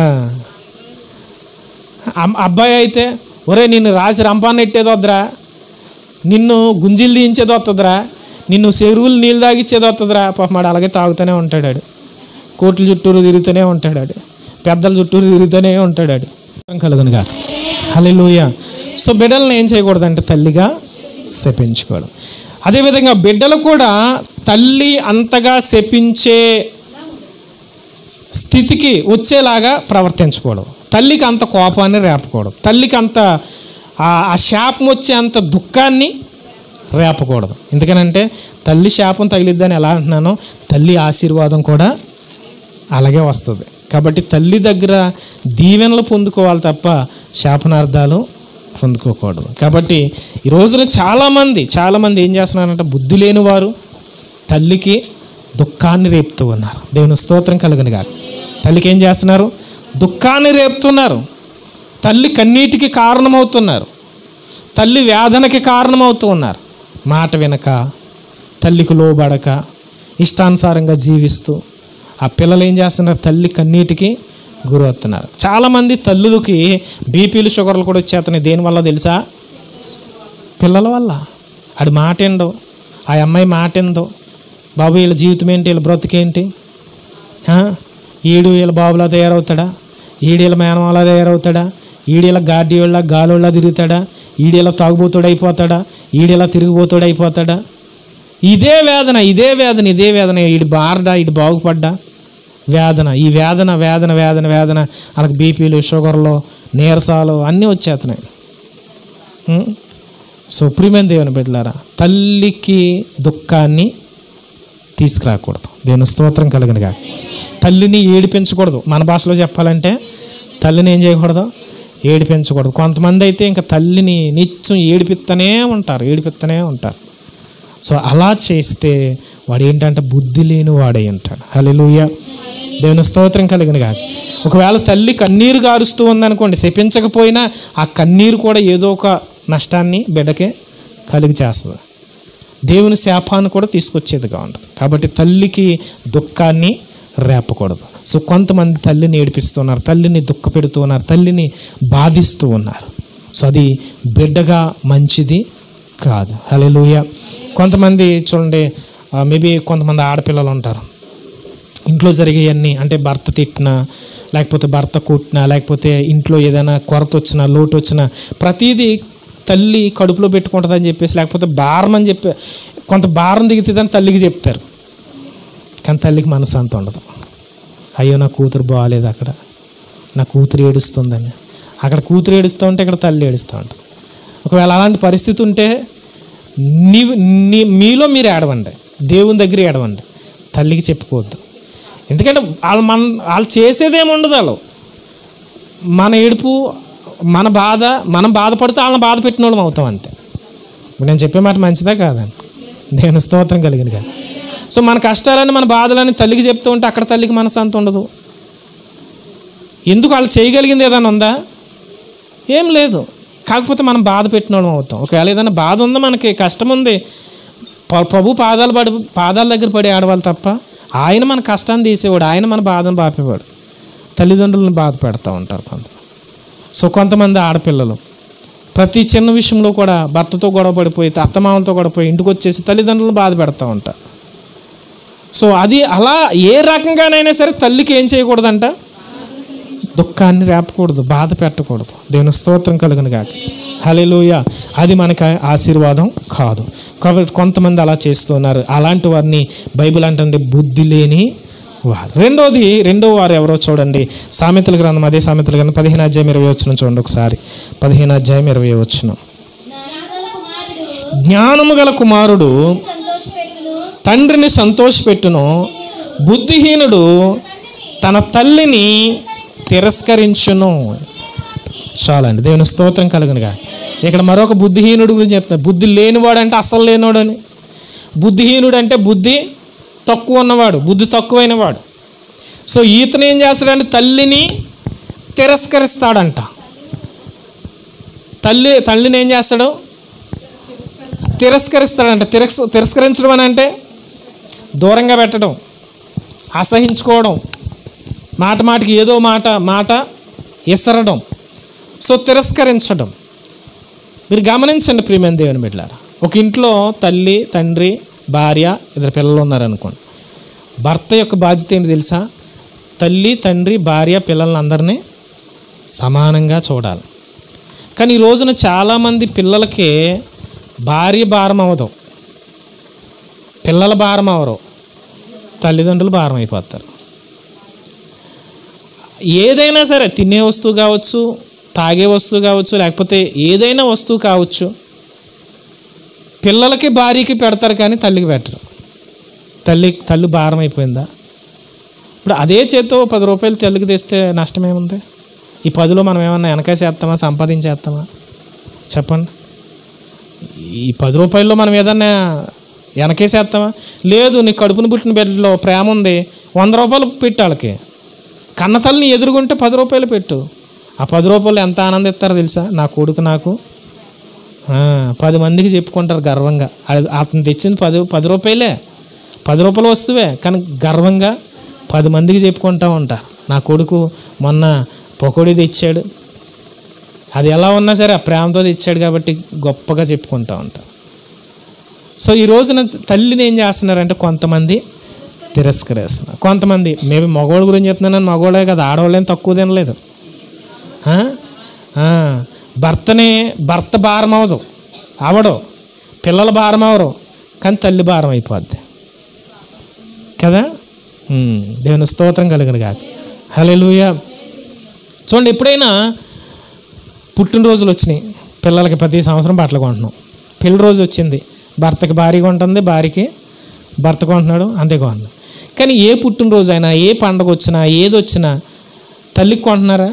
అమ్- అబ్బాయి అయితే ఒరే నిన్ను రాసి రంపాన్ని ఎట్టేది వద్దురా నిన్ను గుంజిలు తీయించేది వస్తుందిరా నిన్ను చెరువులు నీళ్ళు తాగిచ్చేది వస్తుందిరా పాపం వాడు అలాగే తాగుతూనే ఉంటాడు ఆడు. కోట్ల చుట్టూరు తిరుగుతూనే ఉంటాడు ఆడు. పెద్దల చుట్టూరు తిరుగుతూనే ఉంటాడు ఆడు. కలుగునుగా హల్లెలూయ సో బిడ్డలను ఏం చేయకూడదంటే తల్లిగా శపించుకోవడం అదేవిధంగా బిడ్డలు కూడా తల్లి అంతగా శపించే స్థితికి వచ్చేలాగా ప్రవర్తించకూడదు తల్లికి అంత కోపాన్ని రేపకూడదు తల్లికి అంత ఆ- ఆ శాపం వచ్చే అంత దుఃఖాన్ని రేపకూడదు ఎందుకనంటే తల్లి శాపం తగిలిద్దని ఎలా అంటున్నానో తల్లి ఆశీర్వాదం కూడా అలాగే వస్తుంది కాబట్టి తల్లి దగ్గర దీవెనలు పొందుకోవాలి తప్ప శాపనార్థాలు పొందుకోకూడదు కాబట్టి ఈ రోజున చాలామంది చాలామంది ఏం చేస్తున్నారంటే బుద్ధి లేని వారు తల్లికి దుఃఖాన్ని రేపుతూ ఉన్నారు దేవుని స్తోత్రం కలుగును గాక తల్లికి ఏం చేస్తున్నారు దుఃఖాన్ని రేపుతున్నారు తల్లి కన్నీటికి కారణమవుతున్నారు తల్లి వేదనకి కారణమవుతూ ఉన్నారు మాట వినక తల్లికి లోబడక ఇష్టానుసారంగా జీవిస్తూ ఆ పిల్లలు ఏం చేస్తున్నారు తల్లి కన్నీటికి గురవుతున్నారు చాలామంది తల్లులకి బీపీలు షుగర్లు కూడా వచ్చేస్తున్నాయి దేనివల్ల తెలుసా పిల్లల వల్ల ఆడి మాట ఏందో ఆ అమ్మాయి మాట ఏందో బాబు వీళ్ళ జీవితం ఏంటి వీళ్ళ బ్రతుకేంటి ఆ? ఈడు వీళ్ళ బాబులా తయారవుతాడా ఈడీళ్ళ మేనమాలా తయారవుతాడా ఈడీళ్ళ గాడ్డీళ్ళ గాలోళ్ళ తిరుగుతాడా ఈడీళ్ళ తాగుబోతుడు అయిపోతాడా ఈడీలా తిరిగిపోతుడు అయిపోతాడా ఇదే వేదన ఇదే వేదన ఇదే వేదన ఈడు బారడా ఈడు బాగుపడ్డా వేదన ఈ వేదన వేదన వేదన వేదన వాళ్ళకి బీపీలు షుగర్లు నీరసాలు అన్నీ వచ్చేస్తున్నాయి ఉం? సో ప్రియమైన దేవుని బిడ్డలారా తల్లికి దుఃఖాన్ని తీసుకురాకూడదు దేవుని స్తోత్రం కలిగినగా తల్లిని ఏడిపించకూడదు మన భాషలో చెప్పాలంటే తల్లిని ఏం చేయకూడదు ఏడిపించకూడదు కొంతమంది అయితే ఇంకా తల్లిని నిత్యం ఏడిపిస్తూనే ఉంటారు ఏడిపిస్తూనే ఉంటారు సో అలా చేస్తే వాడు ఏంటంటే బుద్ధి లేని వాడై ఉంటాడు హల్లెలూయ దేవుని స్తోత్రం కలిగిన కాదు ఒకవేళ తల్లి కన్నీరు గారుస్తూ ఉందనుకోండి శపించకపోయినా ఆ కన్నీరు కూడా ఏదో ఒక నష్టాన్ని బిడ్డకే కలిగి చేస్తుంది దేవుని శాపాన్ని కూడా తీసుకొచ్చేదిగా ఉంటుంది కాబట్టి తల్లికి దుఃఖాన్ని రేపకూడదు సో కొంతమంది తల్లిని ఏడిపిస్తున్నారు తల్లిని దుఃఖ పెడుతూ ఉన్నారు తల్లిని బాధిస్తూ ఉన్నారు సో అది బిడ్డగా మంచిది కాదు హల్లెలూయ కొంతమంది చూడండి మేబీ కొంతమంది ఆడపిల్లలు ఉంటారు ఇంట్లో జరిగేవన్నీ అంటే భర్త తిట్టినా లేకపోతే భర్త కొట్టినా లేకపోతే ఇంట్లో ఏదైనా కొరత వచ్చినా లోటు వచ్చినా ప్రతిదీ తల్లి కడుపులో పెట్టుకుంటుందని చెప్పేసి లేకపోతే భారం అని చెప్పి కొంత భారం దిగుతుందని తల్లికి చెప్తారు కానీ తల్లికి మనసు అంత ఉండదు అయ్యో నా కూతురు బాగాలేదు అక్కడ నా కూతురు ఏడుస్తుందని అక్కడ కూతురు ఏడుస్తూ ఉంటే ఇక్కడ తల్లి ఏడుస్తూ ఉంటుంది ఒకవేళ అలాంటి పరిస్థితి ఉంటే నీ నీ మీలో మీరు ఏడవండి దేవుని దగ్గర ఏడవండి తల్లికి చెప్పుకోవద్దు ఎందుకంటే వాళ్ళు మన వాళ్ళు చేసేదేమి ఉండదు వాళ్ళు మన ఏడుపు మన బాధ మనం బాధపడితే వాళ్ళని బాధ పెట్టిన వాళ్ళం అవుతాం అంతే ఇప్పుడు నేను చెప్పే మాట మంచిదా కాదండి నేను స్తోత్రం కలిగింది కదా సో మన కష్టాలని మన బాధలని తల్లికి చెప్తూ ఉంటే అక్కడ తల్లికి మనసు అంత ఉండదు ఎందుకు వాళ్ళు చేయగలిగింది ఏదైనా ఉందా ఏం లేదు కాకపోతే మనం బాధ పెట్టిన వాళ్ళం అవుతాం ఒకవేళ ఏదైనా బాధ ఉందా మనకి కష్టం ఉంది ప- ప్రభు పాదాలు పడి పాదాల దగ్గర పడి ఆడవాళ్ళు తప్ప ఆయన మన కష్టాన్ని తీసేవాడు ఆయన మన బాధను బాపేవాడు తల్లిదండ్రులను బాధ పెడతా ఉంటారు కొంత సో కొంతమంది ఆడపిల్లలు ప్రతి చిన్న విషయంలో కూడా భర్తతో గొడవ పడిపోయి అత్తమామలతో గొడవపోయి ఇంటికి వచ్చేసి తల్లిదండ్రులను బాధ పెడతా ఉంటారు సో అది అలా ఏ రకంగానైనా సరే తల్లికి ఏం చేయకూడదంట దుఃఖాన్ని రేపకూడదు బాధ పెట్టకూడదు దేవుని స్తోత్రం కలుగును కాక హలేలుయ అది మనకి ఆశీర్వాదం కాదు కాబట్టి కొంతమంది అలా చేస్తున్నారు అలాంటి వారిని బైబిల్ అంటే బుద్ధి లేని వారు రెండోది రెండో వారు ఎవరో చూడండి సామెతల గ్రంథం అదే సామెతల గ్రంథం పదిహేను అధ్యాయం ఇరవై వచ్చిన చూడండి ఒకసారి పదిహేను అధ్యాయం ఇరవై వచ్చిన జ్ఞానగల కుమారుడు జ్ఞానము గల కుమారుడు సంతోషపెట్టును తండ్రిని సంతోషపెట్టును బుద్ధిహీనుడు తన తల్లిని తిరస్కరించును చాలండి దేవుని స్తోత్రం కలుగునుగా ఇక్కడ మరొక బుద్ధిహీనుడు గురించి చెప్తాను బుద్ధి లేనివాడు అంటే అస్సలు లేనివాడు అని బుద్ధిహీనుడు అంటే బుద్ధి తక్కువ ఉన్నవాడు బుద్ధి తక్కువైనవాడు సో ఈతను ఏం చేస్తాడంటే తల్లిని తిరస్కరిస్తాడంట తల్లి తల్లిని ఏం చేస్తాడు తిరస్కరిస్తాడంట తిరస్ తిరస్కరించడం అని అంటే దూరంగా పెట్టడం అసహించుకోవడం మాట మాటకి ఏదో మాట మాట ఎసరడం సో తిరస్కరించడం మీరు గమనించండి ప్రియమైన దేవుని బిడ్డారా ఒక ఇంట్లో తల్లి తండ్రి భార్య ఇద్దరు పిల్లలు ఉన్నారనుకోండి భర్త యొక్క బాధ్యత ఏంటి తెలుసా తల్లి తండ్రి భార్య పిల్లల్ని అందరినీ సమానంగా చూడాలి కానీ ఈ రోజున చాలామంది పిల్లలకి భార్య భారం అవ్వదు పిల్లల భారం అవరు తల్లిదండ్రులు భారం అయిపోతారు ఏదైనా సరే తినే వస్తువు కావచ్చు తాగే వస్తువు కావచ్చు లేకపోతే ఏదైనా వస్తువు కావచ్చు పిల్లలకి భార్యకి పెడతారు కానీ తల్లికి పెట్టరు తల్లి తల్లి భారం అయిపోయిందా ఇప్పుడు అదే చేత్తో పది రూపాయలు తల్లికి తెస్తే నష్టమేముంది ఈ పదిలో మనం ఏమన్నా వెనకేసేస్తామా సంపాదించేస్తామా చెప్పండి ఈ పది రూపాయల్లో మనం ఏదన్నా వెనకేసేస్తామా లేదు నీ కడుపును పుట్టిన బిడ్డలో ప్రేమ ఉంది వంద రూపాయలు పెట్టు వాళ్ళకి కన్న తల్లిని ఎదురుగుంటే పది రూపాయలు పెట్టు ఆ పది రూపాయలు ఎంత ఆనందిస్తారో తెలుసా నా కొడుకు నాకు ఆ, పది మందికి చెప్పుకుంటారు గర్వంగా అది అతను తెచ్చింది పది పది రూపాయలే పది రూపాయలు వస్తువే కానీ గర్వంగా పది మందికి చెప్పుకుంటా ఉంటా నా కొడుకు మొన్న పకోడీ తెచ్చాడు అది ఎలా ఉన్నా సరే ఆ ప్రేమతో తెచ్చాడు కాబట్టి గొప్పగా చెప్పుకుంటా ఉంటా సో ఈ రోజున తల్లిని ఏం చేస్తున్నారంటే కొంతమంది తిరస్కరిస్తున్నారు కొంతమంది మేబీ మగవాళ్ళ గురించి చెప్తున్నాను మగవాళ్ళే కదా ఆడవాళ్ళేం తక్కువ తినలేదు ఆ? ఆ, భర్తని భర్త భారం అవ్వదు అవడు పిల్లల భారం అవరు కానీ తల్లి భారం అయిపోద్ది కదా ఉమ్, దేవుని స్తోత్రం కలిగిన కాక హలే చూడండి ఎప్పుడైనా పుట్టినరోజులు వచ్చినాయి పిల్లలకి ప్రతి సంవత్సరం బట్టలు కొంటున్నాం పెళ్లి రోజు వచ్చింది భర్తకి భార్య కొంటుంది భార్యకి భర్త కొంటున్నాడు అంతే కొంటున్నాడు కానీ ఏ పుట్టినరోజు అయినా ఏ పండగ వచ్చినా ఏది వచ్చినా తల్లికి కొంటున్నారా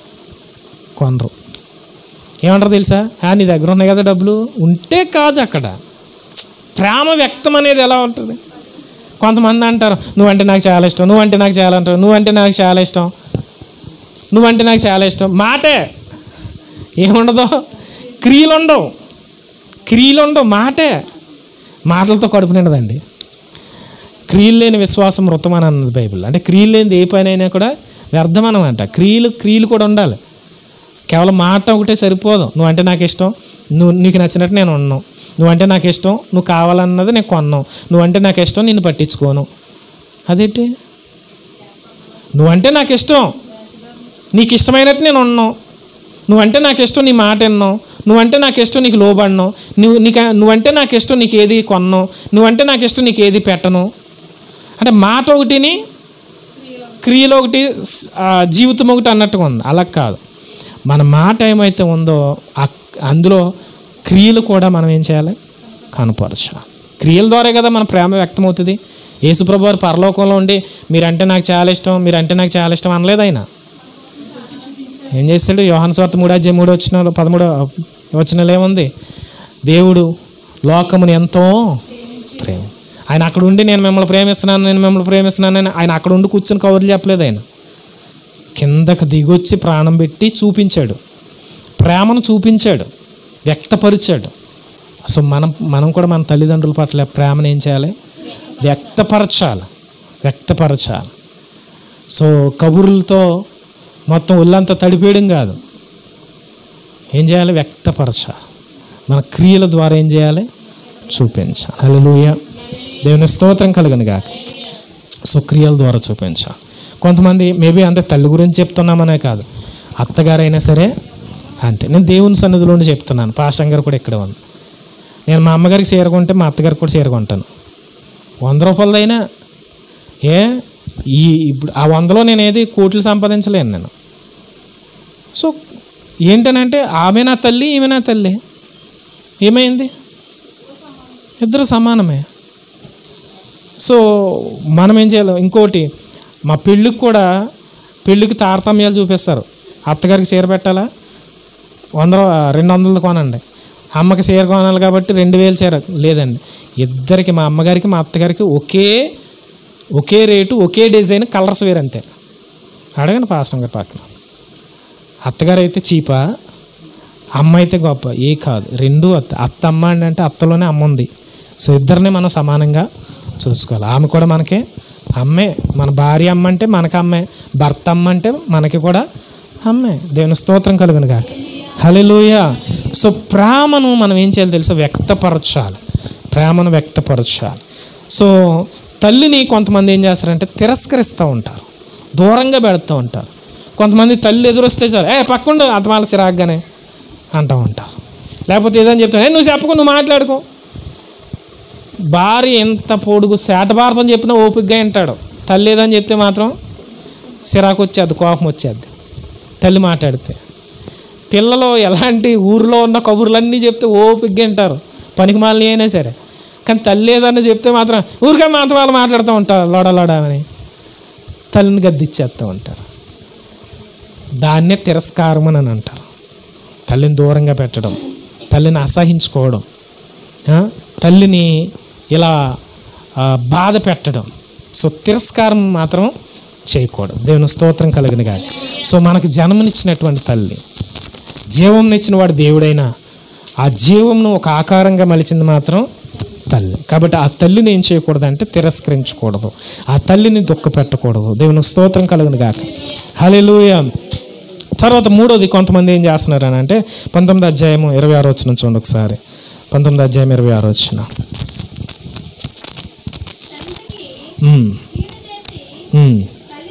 కొనరు ఏమంటారు తెలుసా "ఆ, నీ దగ్గర ఉన్నాయి కదా డబ్బులు ఉంటే కాదు అక్కడ ప్రేమ వ్యక్తం అనేది ఎలా ఉంటుంది కొంతమంది అంటారు నువ్వంటే నాకు చాలా ఇష్టం నువ్వంటే నాకు చాలా అంటారు నువ్వంటే నాకు చాలా ఇష్టం నువ్వంటే నాకు చాలా ఇష్టం మాటే ఏముండదు క్రియలు ఉండవు క్రియలు ఉండవు మాటే మాటలతో కడుపు నిండదండి క్రియలు లేని విశ్వాసం మృతం అని అన్నది బైబిల్ అంటే క్రియలు లేనిది ఏ పని అయినా కూడా వ్యర్థం అనమాట క్రియలు క్రియలు కూడా ఉండాలి కేవలం మాట ఒకటే సరిపోదు నువ్వంటే నాకు ఇష్టం నువ్వు నీకు నచ్చినట్టు నేను ఉన్నాను నువ్వంటే నాకు ఇష్టం నువ్వు కావాలన్నది నేను కొన్నావు నువ్వంటే నాకు ఇష్టం నిన్ను పట్టించుకోను అదేంటి నువ్వంటే నాకు ఇష్టం నీకు ఇష్టమైనట్టు నేను ఉన్నావు నువ్వంటే నాకు ఇష్టం నీ మాట విన్నావు నువ్వంటే నాకు ఇష్టం నీకు లోబడినావు నువ్వు నీకు నువ్వంటే నాకు ఇష్టం నీకు ఏది కొన్నావు నువ్వంటే నాకు ఇష్టం నీకు ఏది పెట్టను అంటే మాట ఒకటిని క్రియలు ఒకటి స్- ఆ, జీవితం ఒకటి అన్నట్టుగా ఉంది అలా కాదు మన మాట ఏమైతే ఉందో ఆ- అందులో క్రియలు కూడా మనం ఏం చేయాలి కనపరచాలి క్రియల ద్వారా కదా మన ప్రేమ వ్యక్తమవుతుంది యేసుప్రభు వారు పరలోకంలో ఉండి మీరంటే నాకు చాలా ఇష్టం మీరంటే నాకు చాలా ఇష్టం అనలేదు ఆయన ఏం చేశాడు యోహాన్ స్వార్థ మూడు అధ్యాయం మూడు వచ్చిన పదమూడు వచ్చినలో ఏముంది దేవుడు లోకముని ఎంతో ప్రేమ ఆయన అక్కడ ఉండి నేను మిమ్మల్ని ప్రేమిస్తున్నాను నేను మిమ్మల్ని ప్రేమిస్తున్నాను ఆయన అక్కడ ఉండి కూర్చొని కవర్లు చెప్పలేదు ఆయన కిందకు దిగొచ్చి ప్రాణం పెట్టి చూపించాడు ప్రేమను చూపించాడు వ్యక్తపరిచాడు సో మనం మనం కూడా మన తల్లిదండ్రుల పట్ల ప్రేమను ఏం చేయాలి వ్యక్తపరచాలి వ్యక్తపరచాలి సో కబుర్లతో మొత్తం ఒళ్ళంతా తడిపేయడం కాదు ఏం చేయాలి వ్యక్తపరచాలి మన క్రియల ద్వారా ఏం చేయాలి చూపించాలి హల్లెలూయా దేవుని స్తోత్రం కలుగును గాక సో క్రియల ద్వారా చూపించాలి కొంతమంది మేబీ అంటే తల్లి గురించి చెప్తున్నామనే కాదు అత్తగారైనా సరే అంతే నేను దేవుని సన్నిధిలో ఉండి చెప్తున్నాను పాస్టం గారు కూడా ఇక్కడ ఉంది నేను మా అమ్మగారికి చేరుకుంటే మా అత్తగారికి కూడా చేరుకుంటాను వంద రూపాయలదైనా ఏ ఈ ఇప్పుడు ఆ వందలో నేను ఏది కోట్లు సంపాదించలేను నేను సో ఏంటనంటే ఆమె నా తల్లి ఈమె నా తల్లి ఏమైంది ఇద్దరు సమానమే సో మనం ఏం చేయాలి ఇంకోటి మా పెళ్ళికి కూడా పెళ్ళికి తారతమ్యాలు చూపిస్తారు అత్తగారికి చీర పెట్టాలా వంద రూ- రెండు వందలది కొనండి అమ్మకి చీర కొనాలి కాబట్టి రెండు వేలు చీర లేదండి ఇద్దరికి మా అమ్మగారికి మా అత్తగారికి ఒకే ఒకే రేటు ఒకే డిజైన్ కలర్స్ వేరంతే అడగండి పాస్టర్ గారి పక్కన అత్తగారు అయితే చీపా అమ్మ అయితే గొప్ప ఏ కాదు రెండు అత్త అత్త అమ్మ అని అంటే అత్తలోనే అమ్మ ఉంది సో ఇద్దరిని మనం సమానంగా చూసుకోవాలి ఆమె కూడా మనకి అమ్మే మన భార్య అమ్మ అంటే మనకి అమ్మే భర్త అమ్మ అంటే మనకి కూడా అమ్మే దేవుని స్తోత్రం కలుగును కాక హల్లెలూయ సో ప్రేమను మనం ఏం చేయాలి తెలుసా వ్యక్తపరచాలి ప్రేమను వ్యక్తపరచాలి సో తల్లిని కొంతమంది ఏం చేస్తారంటే తిరస్కరిస్తూ ఉంటారు దూరంగా పెడుతూ ఉంటారు కొంతమంది తల్లి ఎదురొస్తే చాలు ఏ పక్కండు అంతమాల చిరాగ్గానే అంటూ ఉంటారు లేకపోతే ఏదని చెప్తాను ఏ నువ్వు చెప్పకు నువ్వు మాట్లాడుకో భార్య ఎంత పొడుగు శాటభారతం చెప్పినా ఓపికగా వింటాడు తల్లి ఏదని చెప్తే మాత్రం సిరాకు వచ్చేది కోపం వచ్చేది తల్లి మాట్లాడితే పిల్లలు ఎలాంటి ఊర్లో ఉన్న కబుర్లన్నీ చెప్తే ఓపికగా వింటారు పనికి మాలని అయినా సరే కానీ తల్లి ఏదన్నా చెప్తే మాత్రం ఊరికే మాత్రం వాళ్ళు మాట్లాడుతూ ఉంటారు లోడ లోడ అని తల్లిని గద్దిచ్చేస్తూ ఉంటారు దాన్నే తిరస్కారం అని అంటారు తల్లిని దూరంగా పెట్టడం తల్లిని అసహించుకోవడం ఆ? తల్లిని ఇలా ఆ, బాధ పెట్టడం సో తిరస్కారం మాత్రం చేయకూడదు దేవుని స్తోత్రం కలిగిన కానీ సో మనకు జన్మనిచ్చినటువంటి తల్లి జీవంనిచ్చిన వాడు దేవుడైనా ఆ జీవంను ఒక ఆకారంగా మలిచింది మాత్రం తల్లి కాబట్టి ఆ తల్లిని ఏం చేయకూడదు తిరస్కరించకూడదు ఆ తల్లిని దుఃఖ పెట్టకూడదు దేవుని స్తోత్రం కలుగును గాక హల్లెలూయా తర్వాత మూడోది కొంతమంది ఏం చేస్తున్నారు అని అంటే పంతొమ్మిది అధ్యాయము ఇరవై ఆరు వచ్చిన చూడండి ఒకసారి పంతొమ్మిది అధ్యాయం ఇరవై ఆరు వచ్చిన ఉమ్, ఉమ్.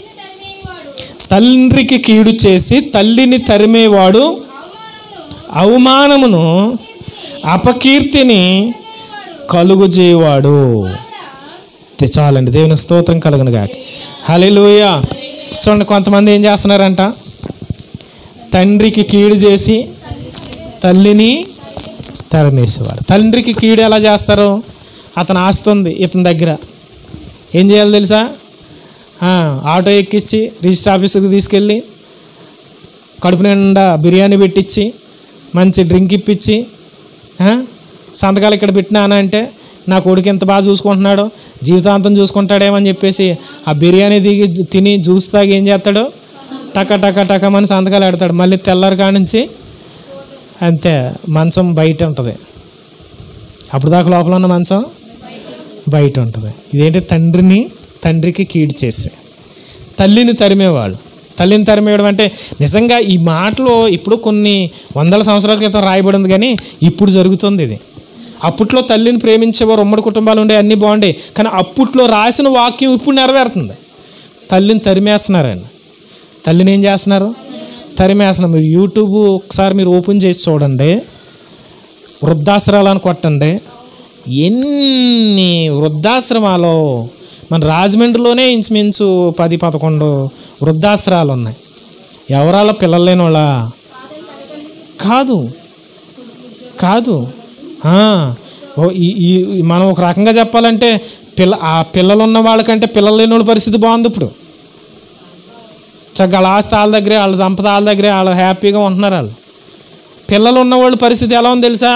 తండ్రికి కీడు చేసి తల్లిని తరిమేవాడు అవమానమును అపకీర్తిని కలుగు చేయవాడు ఇది చాలండి దేవుని స్తోత్రం కలుగును గాక హల్లెలూయ చూడండి కొంతమంది ఏం చేస్తున్నారంట తండ్రికి కీడు చేసి తల్లిని తరిమేసేవాడు తండ్రికి కీడు ఎలా చేస్తారు అతను ఆస్తుంది ఇతని దగ్గర ఏం చేయాలి తెలుసా ఆ, ఆటో ఎక్కించి రిజిస్టర్ ఆఫీసుకి తీసుకెళ్ళి కడుపు నిండా బిర్యానీ పెట్టించి మంచి డ్రింక్ ఇప్పించి ఆ, సంతకాలు ఇక్కడ పెట్టినానా అంటే నా కొడుకు ఎంత బాగా చూసుకుంటున్నాడో జీవితాంతం చూసుకుంటాడేమని చెప్పేసి ఆ బిర్యానీ దిగి తిని జ్యూస్ తాగి ఏం చేస్తాడు టక టక టకమని సంతకాలు పెడతాడు మళ్ళీ తెల్లారి కానించి అంతే మంచం బయట ఉంటుంది అప్పుడు దాకా లోపల ఉన్న మంచం బయట ఉంటుంది ఇదేంటి తండ్రిని తండ్రికి కీడు చేసి తల్లిని తరిమేవాళ్ళు తల్లిని తరిమేయడం అంటే నిజంగా ఈ మాటలో ఇప్పుడు కొన్ని వందల సంవత్సరాల క్రితం రాయబడింది కానీ ఇప్పుడు జరుగుతుంది ఇది అప్పట్లో తల్లిని ప్రేమించేవారు ఉమ్మడి కుటుంబాలు ఉండే అన్నీ బాగుండే కానీ అప్పట్లో రాసిన వాక్యం ఇప్పుడు నెరవేరుతుంది తల్లిని తరిమేస్తున్నారండి తల్లిని ఏం చేస్తున్నారు తరిమేస్తున్నారు మీరు యూట్యూబ్ ఒకసారి మీరు ఓపెన్ చేసి చూడండి వృద్ధాశ్రమాలను కొట్టండి ఎన్ని వృద్ధాశ్రమాలు మన రాజమండ్రిలోనే ఇంచుమించు పది పదకొండు వృద్ధాశ్రమాలు ఉన్నాయి ఎవరాల పిల్లలు లేని వాళ్ళ కాదు కాదు ఆ, ఓ ఈ ఈ ఈ- మనం ఒక రకంగా చెప్పాలంటే పిల్ల ఆ పిల్లలు ఉన్న వాళ్ళకంటే పిల్లలు లేని వాళ్ళ పరిస్థితి బాగుంది ఇప్పుడు చక్కగా వాళ్ళ ఆస్తి వాళ్ళ దగ్గరే వాళ్ళ సంపద వాళ్ళ దగ్గరే వాళ్ళు హ్యాపీగా ఉంటున్నారు వాళ్ళు పిల్లలు ఉన్నవాళ్ళ పరిస్థితి ఎలా ఉంది తెలుసా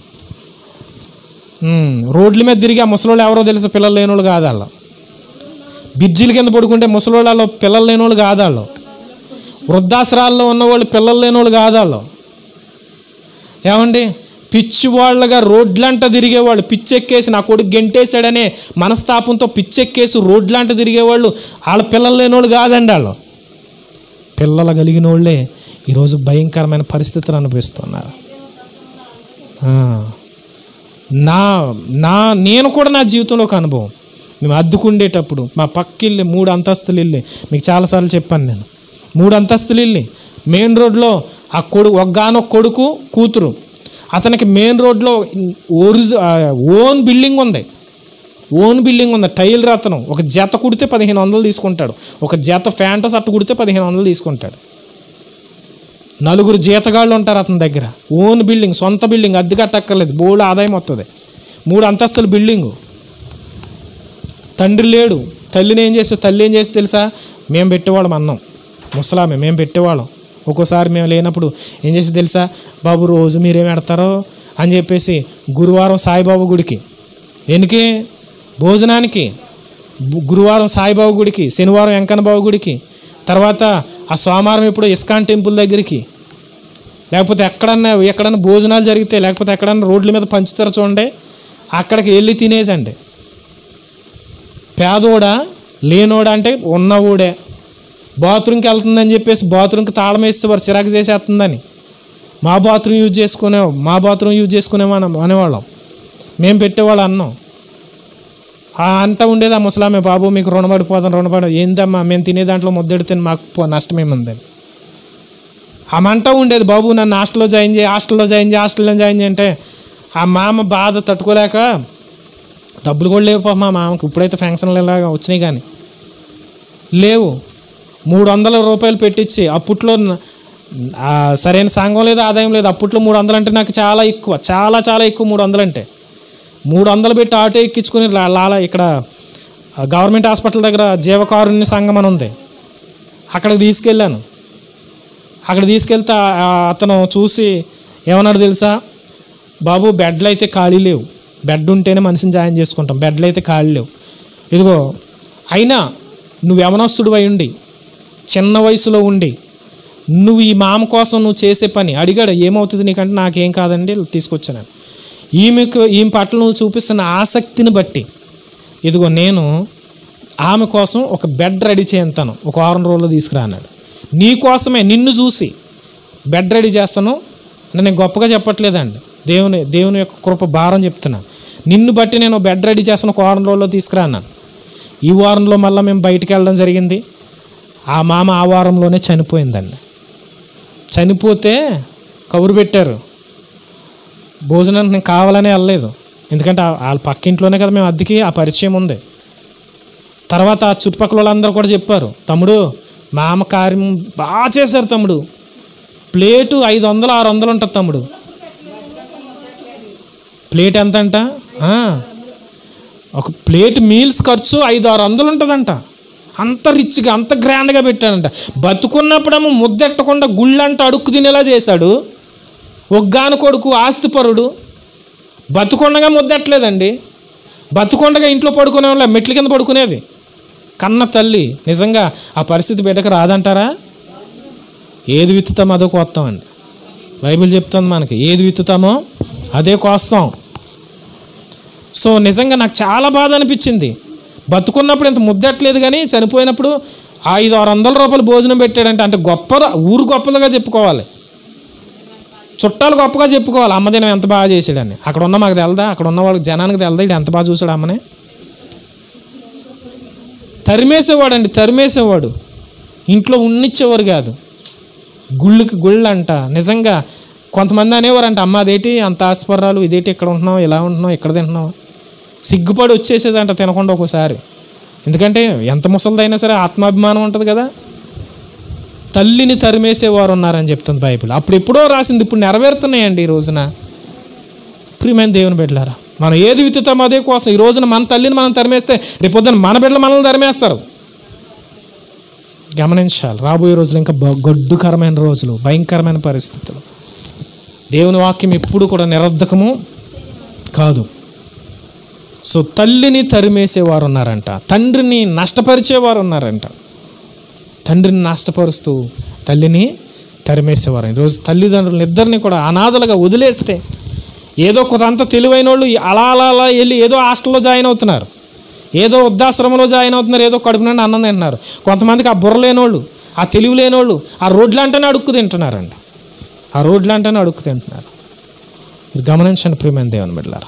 ఉమ్, రోడ్ల మీద తిరిగి ఆ ముసలోళ్ళు ఎవరో తెలుసా పిల్లలు లేనోళ్ళు కాదు వాళ్ళు బిజ్జిల కింద పడుకుంటే ముసలోళ్ళు వాళ్ళు పిల్లలు లేనోళ్ళు కాదు వాళ్ళు వృద్ధాశ్రాల్లో ఉన్నవాళ్ళు పిల్లలు లేనోళ్ళు కాదు వాళ్ళు ఏమండి పిచ్చి వాళ్ళగా రోడ్లంట తిరిగేవాళ్ళు పిచ్చెక్కేసి నా కొడుకు గెంటేశాడనే మనస్తాపంతో పిచ్చెక్కేసి రోడ్లంట తిరిగేవాళ్ళు వాళ్ళ పిల్లలు లేనోళ్ళు కాదండి వాళ్ళు పిల్లలు కలిగిన వాళ్ళే ఈరోజు భయంకరమైన పరిస్థితులు అనిపిస్తున్నారు ఆ. నా నా నేను కూడా నా జీవితంలో ఒక అనుభవం మేము అద్దుకుండేటప్పుడు మా పక్కిల్లు మూడు అంతస్తులు ఇల్లు మీకు చాలాసార్లు చెప్పాను నేను మూడు అంతస్తులు ఇల్లు మెయిన్ రోడ్లో ఆ కొడుకు ఒగ్గానొక కొడుకు కూతురు అతనికి మెయిన్ రోడ్లో ఒరిజి ఓన్ బిల్డింగ్ ఉంది ఓన్ బిల్డింగ్ ఉంది టైల్ రతనం ఒక జత కుడితే పదిహేను వందలు తీసుకుంటాడు ఒక జత ఫ్యాంట షర్ట్ కుడితే పదిహేను వందలు తీసుకుంటాడు నలుగురు జీతగాళ్ళు ఉంటారు అతని దగ్గర ఓన్ బిల్డింగ్ సొంత బిల్డింగ్ అద్దె కట్టక్కర్లేదు బోల్డ్ ఆదాయం వస్తుంది మూడు అంతస్తుల బిల్డింగు తండ్రి లేడు తల్లిని ఏం చేసి తల్లి ఏం చేసి తెలుసా మేము పెట్టేవాళ్ళం అన్నం ముసలామే మేము పెట్టేవాళ్ళం ఒక్కోసారి మేము లేనప్పుడు ఏం చేసి తెలుసా బాబు రోజు మీరేం పెడతారో అని చెప్పేసి గురువారం సాయిబాబా గుడికి ఎనికి భోజనానికి బు- గురువారం సాయిబాబా గుడికి శనివారం వెంకన్న బాబు గుడికి తర్వాత ఆ సోమవారం ఇప్పుడు ఇస్కాన్ టెంపుల్ దగ్గరికి లేకపోతే ఎక్కడన్నా ఎక్కడన్నా భోజనాలు జరిగితే లేకపోతే ఎక్కడన్నా రోడ్ల మీద పంచుతారు చూడండి అక్కడికి వెళ్ళి తినేదండి పేదోడా లేనోడా అంటే ఉన్నవాడే బాత్రూమ్కి వెళ్తుందని చెప్పేసి బాత్రూమ్కి తాళం వేసేవారు చిరాకు చేసేస్తుందని మా బాత్రూమ్ యూజ్ చేసుకునే మా బాత్రూమ్ యూజ్ చేసుకునేమని అనేవాళ్ళం మేము పెట్టేవాళ్ళం అన్నం ఆ అంట ఉండేది ఆ ముసలామే బాబు మీకు రుణపడిపోతాం రుణపడి ఏందమ్మా మేము తినే దాంట్లో ముద్దెడితే మాకు పో- నష్టమేముందని ఆ మంట ఉండేది బాబు నన్ను హాస్టల్లో జాయిన్ చేయి హాస్టల్లో జాయిన్ చేయి హాస్టల్లో జాయిన్ చేయి అంటే ఆ మామ బాధ తట్టుకోలేక డబ్బులు కూడా లేవు పాపం మా మామకి ఇప్పుడైతే ఫంక్షన్లు ఇలాగా వచ్చినాయి కానీ లేవు మూడు వందల రూపాయలు పెట్టించి అప్పట్లో న- ఆ, సరైన సంఘం లేదు ఆదాయం లేదు అప్పట్లో మూడు వందలు అంటే నాకు చాలా ఎక్కువ చాలా చాలా ఎక్కువ మూడు వందలు అంటే మూడు వందలు పెట్టి ఆటో ఎక్కించుకుని లా- లాలా ఇక్కడ ఆ, గవర్నమెంట్ హాస్పిటల్ దగ్గర జీవకారుణ్య సంఘం అని ఉంది అక్కడికి తీసుకెళ్ళాను అక్కడ తీసుకెళ్తే ఆ- ఆ అతను చూసి ఏమన్నాడు తెలుసా బాబు బెడ్లు అయితే ఖాళీ లేవు బెడ్ ఉంటేనే మనిషిని జాయిన్ చేసుకుంటాం బెడ్లు అయితే ఖాళీ లేవు ఇదిగో అయినా నువ్వు యవనస్తుడు అయి ఉండి చిన్న వయసులో ఉండి నువ్వు ఈ మామ కోసం నువ్వు చేసే పని అడిగాడు ఏమవుతుంది నీకంటే నాకేం కాదండి తీసుకొచ్చాను ఈమెకు ఈమె పట్ల నువ్వు చూపిస్తున్న ఆసక్తిని బట్టి ఇదిగో నేను ఆమె కోసం ఒక బెడ్ రెడీ చేయంతాను ఒక వారం రోజుల్లో తీసుకురా అన్నాడు నీ కోసమే నిన్ను చూసి బెడ్ రెడీ చేస్తాను నేను గొప్పగా చెప్పట్లేదండి దేవుని దేవుని యొక్క కృప భారం చెప్తున్నాను నిన్ను బట్టి నేను బెడ్ రెడీ చేస్తాను ఒక వారం రోజుల్లో తీసుకురా అన్నాను ఈ వారంలో మళ్ళీ మేము బయటికి వెళ్ళడం జరిగింది ఆ మామ ఆ వారంలోనే చనిపోయిందండి చనిపోతే కబురు పెట్టారు భోజనానికి నేను కావాలనే వెళ్ళలేదు ఎందుకంటే ఆ- వాళ్ళ పక్కింట్లోనే కదా మేము అద్దెకి ఆ పరిచయం ఉంది తర్వాత ఆ చుట్టుపక్కల వాళ్ళందరూ కూడా చెప్పారు తమ్ముడు మామ కార్యం బాగా చేశారు తమ్ముడు ప్లేటు ఐదు వందలు ఆరు వందలు ఉంటుంది తమ్ముడు ప్లేట్ ఎంత అంట ఆ, ఒక ప్లేట్ మీల్స్ ఖర్చు ఐదు ఆరు వందలు ఉంటుందంట అంత రిచ్గా అంత గ్రాండ్గా పెట్టాడంట బతుకున్నప్పుడేమో ముద్దెట్టకుండా గుళ్ళంట అడుక్కు తినేలా చేశాడు ఒగ్గాను కొడుకు ఆస్తిపరుడు బతుకుండగా ముద్దట్లేదండి బతుకుండగా ఇంట్లో పడుకునే వాళ్ళ మెట్ల కింద పడుకునేది కన్న తల్లి నిజంగా ఆ పరిస్థితి బిడ్డకు రాదంటారా ఏది విత్తుతామో అదే కోస్తామండి బైబిల్ చెప్తుంది మనకి ఏది విత్తుతామో అదే కోస్తాం సో నిజంగా నాకు చాలా బాధ అనిపించింది బతుకున్నప్పుడు ఇంత ముద్దట్లేదు కానీ చనిపోయినప్పుడు ఐదు ఆరు వందల రూపాయలు భోజనం పెట్టాడంటే అంటే గొప్పదా ఊరు గొప్పదిగా చెప్పుకోవాలి చుట్టాలు గొప్పగా చెప్పుకోవాలి అమ్మ దినం ఎంత బాగా చేసాడని అక్కడ ఉన్న మాకు తెలదా అక్కడ ఉన్న వాళ్ళకి జనానికి తెలదా ఇడు ఎంత బాగా చూసాడు అమ్మని తరిమేసేవాడండి తరిమేసేవాడు ఇంట్లో ఉన్నిచ్చేవారు కాదు గుళ్ళకి గుళ్ళు అంట నిజంగా కొంతమంది అనేవారంట అమ్మ అదేటి అంత ఆస్తిపర్రాలు ఇదేటి ఇక్కడ ఉంటున్నావు ఇలా ఉంటున్నావు ఇక్కడ తింటున్నావు సిగ్గుపడి వచ్చేసేదంట తినకుండా ఒక్కోసారి ఎందుకంటే ఎంత ముసలిదైనా సరే ఆత్మాభిమానం ఉంటుంది కదా తల్లిని తరిమేసేవారు ఉన్నారని చెప్తుంది బైబిల్ అప్పుడు ఎప్పుడో రాసింది ఇప్పుడు నెరవేరుతున్నాయండి ఈ రోజున ప్రియమైన దేవుని బిడ్డలారా మనం ఏది విత్తుతామో అదే కోసం ఈ రోజున మన తల్లిని మనం తరిమేస్తే రేపొద్దున మన బిడ్డలు మనల్ని తరిమేస్తారు గమనించాలి రాబోయే రోజులు ఇంకా బ- గొడ్డుకరమైన రోజులు భయంకరమైన పరిస్థితులు దేవుని వాక్యం ఎప్పుడు కూడా నిరర్ధకము కాదు సో తల్లిని తరిమేసేవారు ఉన్నారంట తండ్రిని నష్టపరిచేవారు ఉన్నారంట తండ్రిని నష్టపరుస్తూ తల్లిని తరిమేసేవారు ఈరోజు తల్లిదండ్రులు ఇద్దరిని కూడా అనాథలుగా వదిలేస్తే ఏదో కొంత తెలివైన వాళ్ళు అలా అలా అలా వెళ్ళి ఏదో హాస్టల్లో జాయిన్ అవుతున్నారు ఏదో వృద్ధాశ్రమంలో జాయిన్ అవుతున్నారు ఏదో కడుపు నుండి అన్నం తింటున్నారు కొంతమందికి ఆ బుర్ర లేనోళ్ళు ఆ తెలివి లేనోళ్ళు ఆ రోడ్లు అంటేనే అడుక్కు తింటున్నారండి ఆ రోడ్లు అంటేనే అడుక్కు తింటున్నారు మీరు గమనించండి ప్రియమైన దేవుని బిడ్డలారా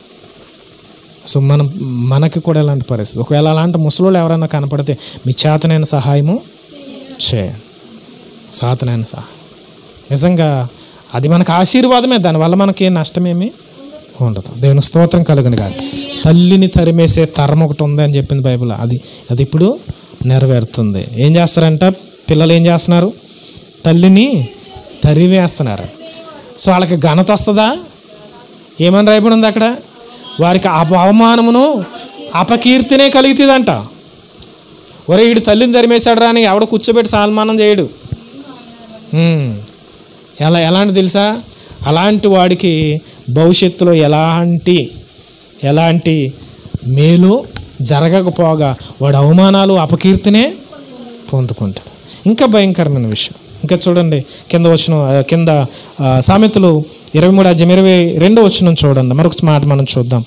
సో మనం మనకి కూడా ఎలాంటి పరిస్థితి ఒకవేళ అలాంటి ముసలోళ్ళు ఎవరైనా కనపడితే మీ చేతనైన సహాయము చేయండి సాతనైన సహాయం నిజంగా అది మనకు ఆశీర్వాదమే దానివల్ల మనకి ఏ నష్టమేమి ఉండదు దేవుని స్తోత్రం కలుగును కాదు తల్లిని తరిమేసే తరం ఒకటి ఉంది అని చెప్పింది బైబిల్ అది అది ఇప్పుడు నెరవేరుతుంది ఏం చేస్తారంట పిల్లలు ఏం చేస్తున్నారు తల్లిని తరిమేస్తున్నారు సో వాళ్ళకి ఘనత వస్తుందా ఏమని రాయబడి ఉంది అక్కడ వారికి అప అవమానమును అపకీర్తినే కలుగుతుందంట ఒరే వీడు తల్లిని తరిమేశాడు రా అని ఎవడ కూర్చోబెట్టి సన్మానం చేయడు ఉమ్. ఎలా ఎలాంటి తెలుసా అలాంటి వాడికి భవిష్యత్తులో ఎలాంటి ఎలాంటి మేలు జరగకపోగా వాడు అవమానాలు అపకీర్తినే పొందుకుంటాడు ఇంకా భయంకరమైన విషయం ఇంకా చూడండి కింద వచ్చిన కింద ఆ, సామెతలు ఇరవై మూడు అధ్యాయం ఇరవై రెండో వచ్చిన చూడండి మరొక మాట మనం చూద్దాం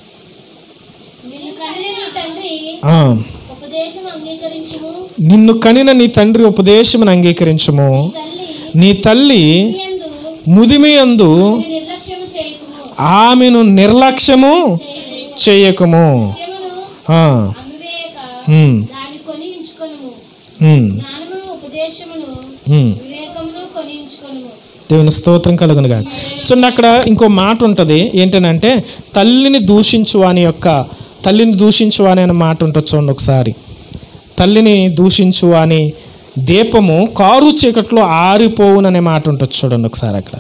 నిన్ను కనిన నీ తండ్రి ఆ, ఉపదేశం అంగీకరించుము నిన్ను కనిన నీ తండ్రి ఉపదేశమును అంగీకరించము తల్లి నీ తల్లి యందు ముదిమి అందు నిర్లక్ష్యము చేయకుము ఆమెను నిర్లక్ష్యము చేయకము ముఖ్యమును ఆ, అవివేక ఉమ్, దాని కొని ఉంచుకొనుము ఉమ్, జ్ఞానమును ఉపదేశమును ఉమ్. వివేకమును కొని ఉంచుకొనుము దేవుని స్తోత్రం కలుగును కాదు చూడండి అక్కడ ఇంకో మాట ఉంటుంది ఏంటనంటే తల్లిని దూషించు అని యొక్క తల్లిని దూషించు అని అనే మాట ఉంటుంది చూడండి ఒకసారి తల్లిని దూషించు అని దీపము కారు చీకట్లో ఆరిపోవుననే మాట ఉంటుంది చూడండి ఒకసారి అక్కడ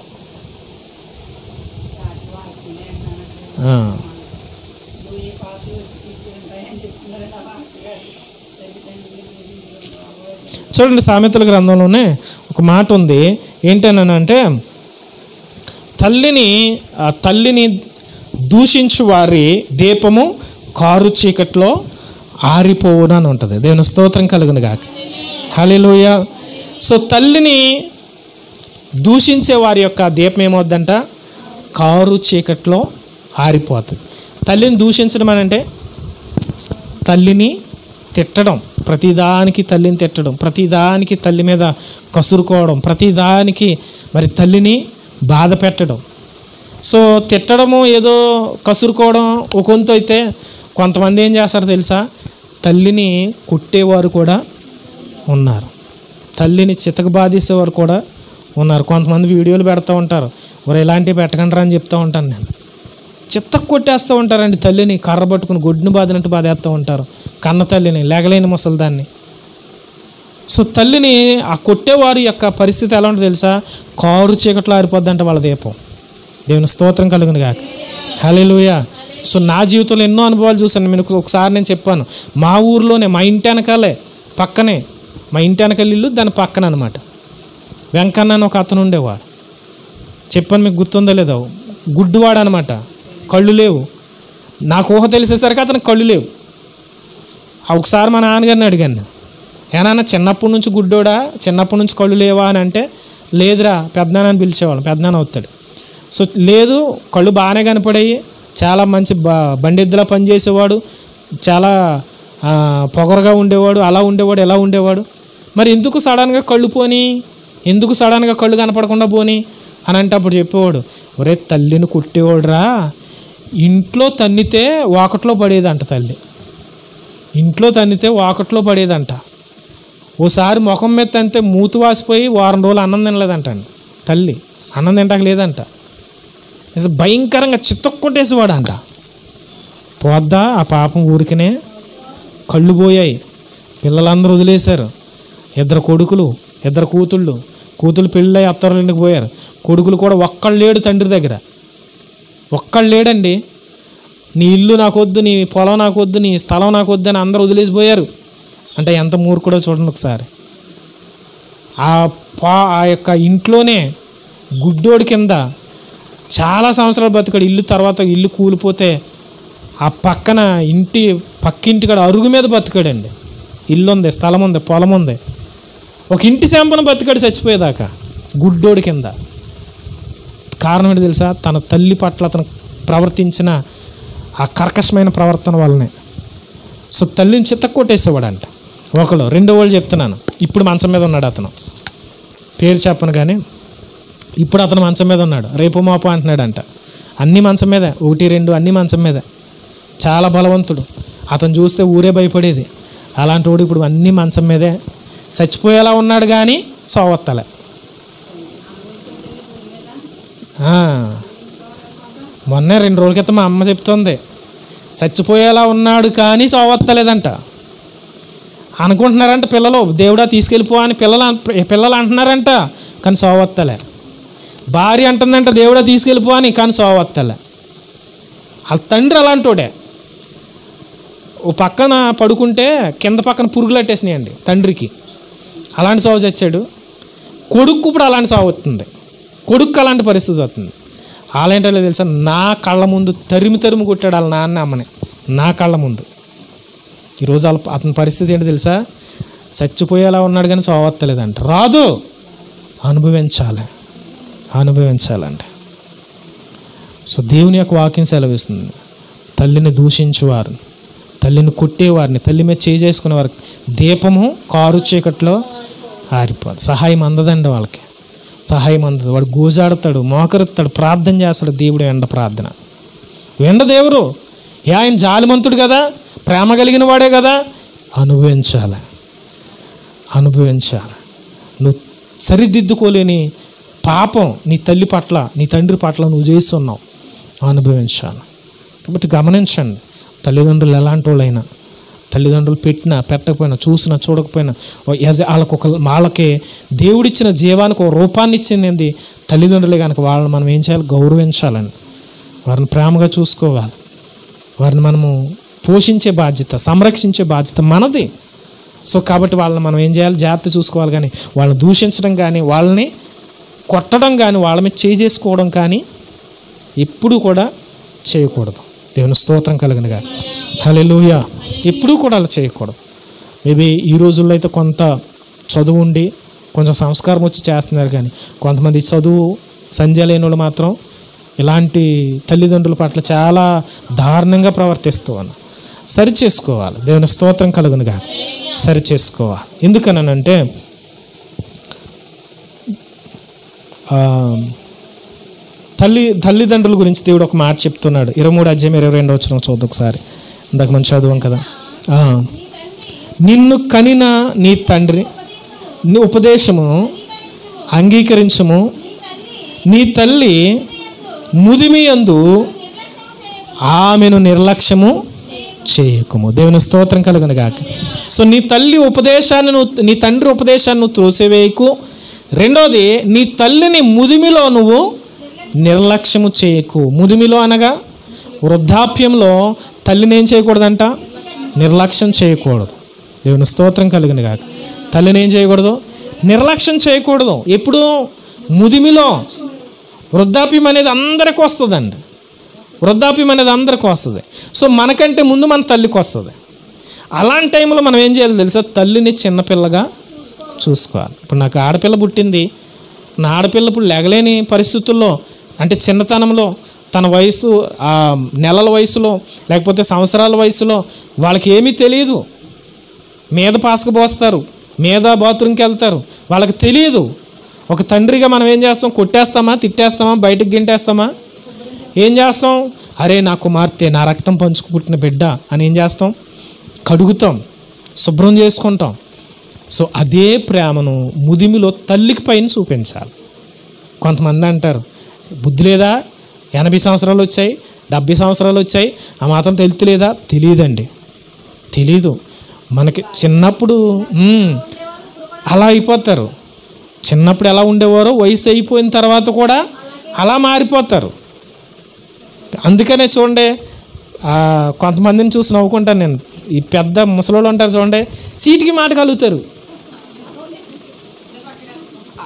ఆ. చూడండి సామెతల గ్రంథంలోనే ఒక మాట ఉంది ఏంటనంటే తల్లిని ఆ తల్లిని దూషించు వారి దీపము కారు చీకట్లో ఆరిపోవును అని ఉంటుంది దేవుని స్తోత్రం కలుగును గాక హలిలోయ సో తల్లిని దూషించే వారి యొక్క దీపం ఏమవుద్దంట కారు చీకట్లో ఆరిపోతుంది తల్లిని దూషించడం అని అంటే తల్లిని తిట్టడం ప్రతిదానికి తల్లిని తిట్టడం ప్రతిదానికి తల్లి మీద కసురుకోవడం ప్రతిదానికి మరి తల్లిని బాధ పెట్టడం సో తిట్టడము ఏదో కసురుకోవడం ఒక వంతు అయితే కొంతమంది ఏం చేస్తారు తెలుసా తల్లిని కొట్టేవారు కూడా ఉన్నారు తల్లిని చితక బాధేసేవారు కూడా ఉన్నారు కొంతమంది వీడియోలు పెడతా ఉంటారు మరి ఇలాంటివి పెట్టకండి రా అని చెప్తూ ఉంటాను నేను చిత్తకు కొట్టేస్తూ ఉంటారండి తల్లిని కర్ర పట్టుకుని గొడ్డును బాదినట్టు బాధేస్తూ ఉంటారు కన్న తల్లిని లేగలేని ముసలిదాన్ని సో తల్లిని ఆ కొట్టేవారి యొక్క పరిస్థితి ఎలా ఉంటుందో తెలుసా కారు చీకట్లో ఆరిపోద్దంట వాళ్ళ దీపం దేవుని స్తోత్రం కలుగును గాక హలేలుయ సో నా జీవితంలో ఎన్నో అనుభవాలు చూశాను మీకు ఒకసారి నేను చెప్పాను మా ఊర్లోనే మా ఇంటి వెనకాలే పక్కనే మా ఇంటి వెనకాల ఇల్లు దాని పక్కన అనమాట వెంకన్న అని ఒక అతను ఉండేవాడు చెప్పాను మీకు గుర్తుందో లేదో గుడ్డువాడు అనమాట కళ్ళు లేవు నాకు ఊహ తెలిసేసరికి అతనికి కళ్ళు లేవు ఆ ఒకసారి మా నాన్నగారిని అడిగాను నేను ఏనాన్న చిన్నప్పటి నుంచి గుడ్డోడా చిన్నప్పటి నుంచి కళ్ళు లేవా అని అంటే లేదురా పెద్దనాన్న అని పిలిచేవాళ్ళం పెద్దనాన్న అవుతాడు సో లేదు కళ్ళు బాగానే కనపడాయి చాలా మంచి బ బండిద్దులా పనిచేసేవాడు చాలా ఆ, పొగరుగా ఉండేవాడు అలా ఉండేవాడు ఎలా ఉండేవాడు మరి ఎందుకు సడన్గా కళ్ళు పోని ఎందుకు సడన్గా కళ్ళు కనపడకుండా పోని అని అంటే అప్పుడు చెప్పేవాడు ఒరే తల్లిని కుట్టేవాడురా ఇంట్లో తన్నితే వాకట్లో పడేదంట తల్లి ఇంట్లో తన్నితే వాకట్లో పడేదంట ఓసారి ముఖం మీద తంతే మూతి వాసిపోయి వారం రోజులు అన్నం తినలేదంట అండి తల్లి అన్నం తింటాక లేదంట అసలు భయంకరంగా చిత్తొక్కొట్టేసేవాడు అంట పోద్దా ఆ పాపం ఊరికనే కళ్ళు పోయాయి పిల్లలందరూ వదిలేశారు ఇద్దరు కొడుకులు ఇద్దరు కూతుళ్ళు కూతుళ్ళు పెళ్ళై అత్తరు ఇంటికి పోయారు కొడుకులు కూడా ఒక్కళ్ళు లేడు తండ్రి దగ్గర ఒక్కళ్ళు లేడండి నీ ఇల్లు నాకు వద్దు నీ పొలం నాకు వద్దు నీ స్థలం నాకు వద్దు అని అందరూ వదిలేసిపోయారు అంటే ఎంత మూర్ఖుడో చూడండి ఒకసారి ఆ పా ఆ యొక్క ఇంట్లోనే గుడ్డోడి కింద చాలా సంవత్సరాలు బతికాడు ఇల్లు తర్వాత ఇల్లు కూలిపోతే ఆ పక్కన ఇంటి పక్కింటి కాడ అరుగు మీద బతికాడండి ఇల్లు ఉంది స్థలం ఉంది పొలం ఉంది ఒక ఇంటి శాంపన బతికాడు చచ్చిపోయేదాకా గుడ్డోడి కింద కారణం ఏంటి తెలుసా తన తల్లి పట్ల అతను ప్రవర్తించిన ఆ కర్కశమైన ప్రవర్తన వల్లనే సో తల్లిని చిత్త కొట్టేసేవాడంట ఒకళ్ళు రెండో వాళ్ళు చెప్తున్నాను ఇప్పుడు మంచం మీద ఉన్నాడు అతను పేరు చెప్పను కానీ ఇప్పుడు అతను మంచం మీద ఉన్నాడు రేపు మాపు అంటున్నాడంట అన్ని మంచం మీదే ఒకటి రెండు అన్ని మంచం మీదే చాలా బలవంతుడు అతను చూస్తే ఊరే భయపడేది అలాంటి వాడు ఇప్పుడు అన్ని మంచం మీదే చచ్చిపోయేలా ఉన్నాడు కానీ సోవత్తలే ఆ. మొన్నే రెండు రోజుల క్రితం మా అమ్మ చెప్తుంది చచ్చిపోయేలా ఉన్నాడు కానీ సోవత్తలేదంట అనుకుంటున్నారంట పిల్లలు దేవుడా తీసుకెళ్ళిపో అని పిల్లలు అన్- పిల్లలు అంటున్నారంట కానీ సోవత్తలే భార్య అంటుందంట దేవుడా తీసుకెళ్ళిపో అని కానీ సోవత్తలే వాళ్ళ తండ్రి అలాంటోడే ఓ పక్కన పడుకుంటే కింద పక్కన పురుగులు అట్టేసినాయండి తండ్రికి అలాంటి సాగు చచ్చాడు కొడుకు ఇప్పుడు అలాంటి సాగు వస్తుంది కొడుకు అలాంటి పరిస్థితి వస్తుంది వాళ్ళేంటో తెలుసా నా కళ్ళ ముందు తరిమి తరిమి కొట్టాడు వాళ్ళ నాన్న అమ్మని నా కళ్ళ ముందు ఈరోజు వాళ్ళ అతని పరిస్థితి ఏంటో తెలుసా చచ్చిపోయేలా ఉన్నాడు కానీ సోవత్తలేదంట రాదు అనుభవించాలి అనుభవించాలంటే సో దేవుని యొక్క వాక్యం సెలవిస్తుంది తల్లిని దూషించువారు తల్లిని కొట్టేవారిని తల్లి మీద చేయి చేసుకునేవారు దీపము కారు చీకట్లో ఆరిపోదు సహాయం అందదండి వాళ్ళకి సహాయం అందదు వాడు గోజాడతాడు మోకరెత్తాడు ప్రార్థన చేస్తాడు దేవుడు ఎండ ప్రార్థన ఎండ దేవుడు ఏ ఆయన జాలిమంతుడు కదా ప్రేమ కలిగిన వాడే కదా అనుభవించాలి అనుభవించాలి నువ్వు సరిదిద్దుకోలేని పాపం నీ తల్లి పట్ల నీ తండ్రి పట్ల నువ్వు చేస్తున్నావు అనుభవించాలి కాబట్టి గమనించండి తల్లిదండ్రులు ఎలాంటి వాళ్ళైనా తల్లిదండ్రులు పెట్టినా పెట్టకపోయినా చూసినా చూడకపోయినా ఓ యాజ్ వాళ్ళకు ఒక వాళ్ళకి దేవుడిచ్చిన జీవానికి ఒక రూపాన్ని ఇచ్చింది తల్లిదండ్రులే కనుక వాళ్ళని మనం ఏం చేయాలి గౌరవించాలండి వారిని ప్రేమగా చూసుకోవాలి వారిని మనము పోషించే బాధ్యత సంరక్షించే బాధ్యత మనది సో కాబట్టి వాళ్ళని మనం ఏం చేయాలి జాగ్రత్త చూసుకోవాలి కానీ వాళ్ళని దూషించడం కానీ వాళ్ళని కొట్టడం కానీ వాళ్ళ మీద చేసుకోవడం కానీ ఎప్పుడూ కూడా చేయకూడదు దేవుని స్తోత్రం కలిగిన కానీ హల్లెలూయా ఎప్పుడూ కూడా అలా చేయకూడదు మేబీ ఈ రోజుల్లో అయితే కొంత చదువు ఉండి కొంచెం సంస్కారం వచ్చి చేస్తున్నారు కానీ కొంతమంది చదువు సంధ్య లేని వాళ్ళు మాత్రం ఇలాంటి తల్లిదండ్రుల పట్ల చాలా దారుణంగా ప్రవర్తిస్తూ ఉన్నారు సరి చేసుకోవాలి దేవుని స్తోత్రం కలుగునుగా సరి చేసుకోవాలి ఎందుకనంటే ఆ, తల్లి తల్లిదండ్రుల గురించి దేవుడు ఒక మాట చెప్తున్నాడు ఇరవై మూడు అధ్యాయం ఇరవై రెండు వచ్చిన చూద్దాం ఒకసారి ఇందాక మనం చదువాం కదా ఆ. నిన్ను కనిన నీ తండ్రి నీ ఉపదేశము అంగీకరించము నీ తల్లి ముదిమి అందు ఆమెను నిర్లక్ష్యము చేయకము దేవుని స్తోత్రం కలుగును గాక సో నీ తల్లి ఉపదేశాన్ని నువ్వు నీ తండ్రి ఉపదేశాన్ని నువ్వు త్రోసివేయకు రెండోది నీ తల్లిని ముదిమిలో నువ్వు నిర్లక్ష్యము చేయకు ముదిమిలో అనగా వృద్ధాప్యంలో తల్లిని ఏం చేయకూడదంట నిర్లక్ష్యం చేయకూడదు దేవుని స్తోత్రం కలిగిన కాక తల్లిని ఏం చేయకూడదు నిర్లక్ష్యం చేయకూడదు ఎప్పుడు ముదిమిలో వృద్ధాప్యం అనేది అందరికి వస్తుందండి వృద్ధాప్యం అనేది అందరికి వస్తుంది సో మనకంటే ముందు మన తల్లికి వస్తుంది అలాంటి టైంలో మనం ఏం చేయాలి తెలుసా తల్లిని చిన్నపిల్లగా చూసుకోవాలి ఇప్పుడు నాకు ఆడపిల్ల పుట్టింది నా ఆడపిల్ల ఇప్పుడు లెగలేని పరిస్థితుల్లో అంటే చిన్నతనంలో తన వయసు ఆ నెలల వయసులో లేకపోతే సంవత్సరాల వయసులో వాళ్ళకి ఏమీ తెలియదు మీద పాసకు పోస్తారు మీద బాత్రూమ్కి వెళ్తారు వాళ్ళకి తెలియదు ఒక తండ్రిగా మనం ఏం చేస్తాం కొట్టేస్తామా తిట్టేస్తామా బయటకు గింటేస్తామా ఏం చేస్తాం అరే నా కుమార్తె నా రక్తం పంచుకు పుట్టిన బిడ్డ అని ఏం చేస్తాం కడుగుతాం శుభ్రం చేసుకుంటాం సో అదే ప్రేమను ముదిమిలో తల్లికి పైన చూపించాలి కొంతమంది అంటారు బుద్ధి లేదా ఎనభై సంవత్సరాలు వచ్చాయి డెబ్బై సంవత్సరాలు వచ్చాయి ఆ మాత్రం తెలుతులేదా తెలియదండి తెలీదు మనకి చిన్నప్పుడు మ్మ్, అలా అయిపోతారు చిన్నప్పుడు ఎలా ఉండేవారో వయసు అయిపోయిన తర్వాత కూడా అలా మారిపోతారు అందుకనే చూడండి ఆ, కొంతమందిని చూసి నవ్వుకుంటాను నేను ఈ పెద్ద ముసలోళ్ళు ఉంటారు చూడండి సీటికి మాట కలుగుతారు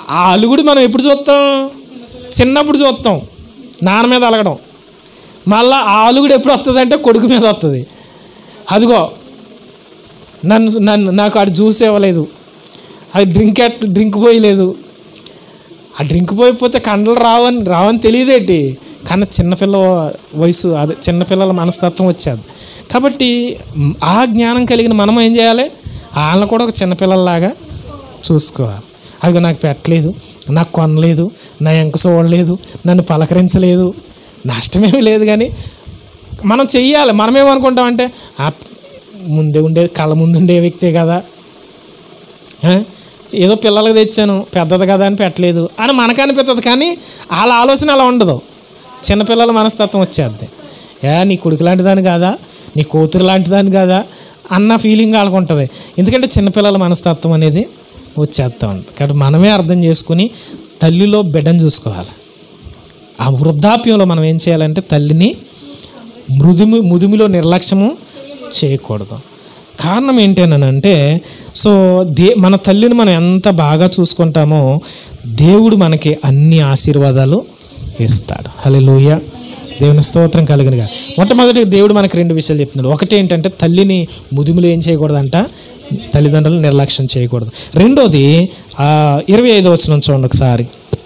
ఆ అలుగుడు మనం ఎప్పుడు చూస్తాం చిన్నప్పుడు చూస్తాం నాన్న మీద అలగడం మళ్ళా ఆ అలుగుడు ఎప్పుడు వస్తుంది అంటే కొడుకు మీద వస్తుంది అదిగో నన్ను నన్ను నాకు అటు జ్యూస్ ఇవ్వలేదు అది డ్రింక్ ఎట్ డ్రింక్ పోయలేదు ఆ డ్రింక్ పోయిపోతే కండలు రావని రావని తెలియదేంటి కానీ చిన్నపిల్ల వయసు అదే చిన్నపిల్లల మనస్తత్వం వచ్చేది కాబట్టి మ్, ఆ జ్ఞానం కలిగిన మనం ఏం చేయాలి వాళ్ళని కూడా ఒక చిన్నపిల్లల్లాగా చూసుకోవాలి అది నాకు పెట్టలేదు నాకు కొనలేదు నా ఎంక చూడలేదు నన్ను పలకరించలేదు నష్టమేమీ లేదు కానీ మనం చెయ్యాలి మనమేమనుకుంటామంటే ఆ ముందే ఉండే కళ్ళ ముందు ఉండే వ్యక్తే కదా ఆ? ఏదో పిల్లలకు తెచ్చాను పెద్దది కదా అని పెట్టలేదు అని మనకు అనిపిస్తుంది కానీ వాళ్ళ ఆలోచన అలా ఉండదు చిన్నపిల్లల మనస్తత్వం వచ్చేద్ది ఏ నీ కొడుకు లాంటిదాని కాదా నీ కూతురు లాంటిదాని కాదా అన్న ఫీలింగ్ వాళ్ళకు ఉంటుంది ఎందుకంటే చిన్నపిల్లల మనస్తత్వం అనేది వచ్చేస్తూ ఉంటుంది కాబట్టి మనమే అర్థం చేసుకుని తల్లిలో బిడ్డను చూసుకోవాలి ఆ వృద్ధాప్యంలో మనం ఏం చేయాలంటే తల్లిని మృదుము ముదుమిలో నిర్లక్ష్యము చేయకూడదు కారణం ఏంటనంటే సో దే మన తల్లిని మనం ఎంత బాగా చూసుకుంటామో దేవుడు మనకి అన్ని ఆశీర్వాదాలు ఇస్తాడు హల్లెలూయ దేవుని స్తోత్రం కలిగినగా మొట్టమొదటి దేవుడు మనకి రెండు విషయాలు చెప్తున్నాడు ఒకటి ఏంటంటే తల్లిని ముదుములు ఏం చేయకూడదంట తల్లిదండ్రులు నిర్లక్ష్యం చేయకూడదు రెండోది ఆ, ఇరవై ఐదో వచ్చిన చూడండి ఒకసారి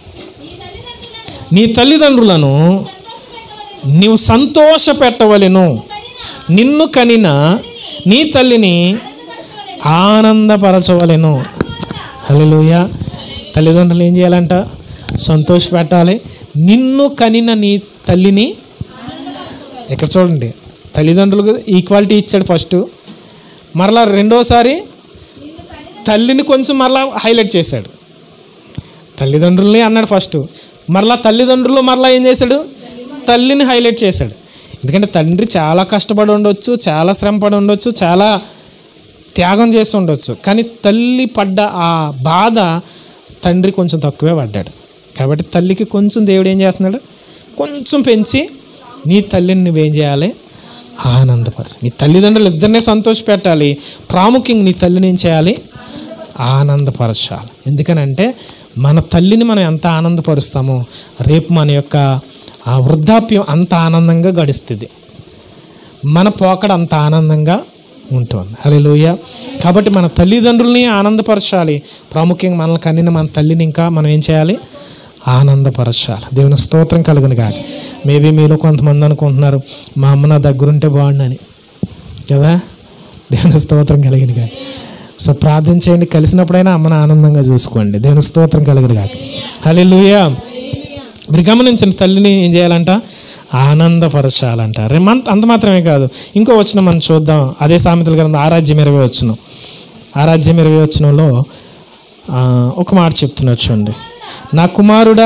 నీ తల్లిదండ్రులను నీవు సంతోష పెట్టవలెను నిన్ను కనిన నీ తల్లిని ఆనందపరచవలెను హల్లెలూయ తల్లిదండ్రులు ఏం చేయాలంట సంతోష పెట్టాలి నిన్ను కనిన నీ తల్లిని ఇక్కడ చూడండి తల్లిదండ్రులకు ఈక్వాలిటీ ఇచ్చాడు ఫస్ట్ మరలా రెండోసారి తల్లిని కొంచెం మరలా హైలైట్ చేశాడు తల్లిదండ్రుల్ని అన్నాడు ఫస్ట్ మరలా తల్లిదండ్రులు మరలా ఏం చేశాడు తల్లిని హైలైట్ చేశాడు ఎందుకంటే తండ్రి చాలా కష్టపడి ఉండొచ్చు చాలా శ్రమ పడి ఉండొచ్చు చాలా త్యాగం చేసి ఉండొచ్చు కానీ తల్లి పడ్డ ఆ బాధ తండ్రి కొంచెం తక్కువే పడ్డాడు కాబట్టి తల్లికి కొంచెం దేవుడు ఏం చేస్తున్నాడు కొంచెం పెంచి నీ తల్లిని నువ్వేం చేయాలి ఆనందపరచు నీ తల్లిదండ్రులు ఇద్దరినే సంతోష పెట్టాలి ప్రాముఖ్యంగా నీ తల్లిని ఏం చేయాలి ఆనందపరచాలి ఎందుకనంటే మన తల్లిని మనం ఎంత ఆనందపరుస్తామో రేపు మన యొక్క ఆ వృద్ధాప్యం అంత ఆనందంగా గడుస్తుంది మన పోకడ అంత ఆనందంగా ఉంటుంది హల్లెలూయ కాబట్టి మన తల్లిదండ్రుల్ని ఆనందపరచాలి ప్రాముఖ్యంగా మనల్ని కనిన మన తల్లిని ఇంకా మనం ఏం చేయాలి ఆనందపరచాలి దేవుని స్తోత్రం కలుగును కాదు మేబీ మీలో కొంతమంది అనుకుంటున్నారు మా అమ్మ నా దగ్గరుంటే బాగుండని కదా దేవుని స్తోత్రం కలిగిన కాదు సో ప్రార్థన చేయండి కలిసినప్పుడైనా అమ్మను ఆనందంగా చూసుకోండి దేవుని స్తోత్రం కలిగిన కాదు హల్లెలూయా మీరు గమనించిన తల్లిని ఏం చేయాలంట ఆనందపరచాలంట రేమంత అంత మాత్రమే కాదు ఇంకో వచ్చిన మనం చూద్దాం అదే సామెతలు గ్రంథం ఆరాధ్యం ఇరవై వచ్చిన ఆరాధ్యం ఇరవై వచ్చినంలో ఒక మాట చెప్తున్నారు చూడండి నా కుమారుడా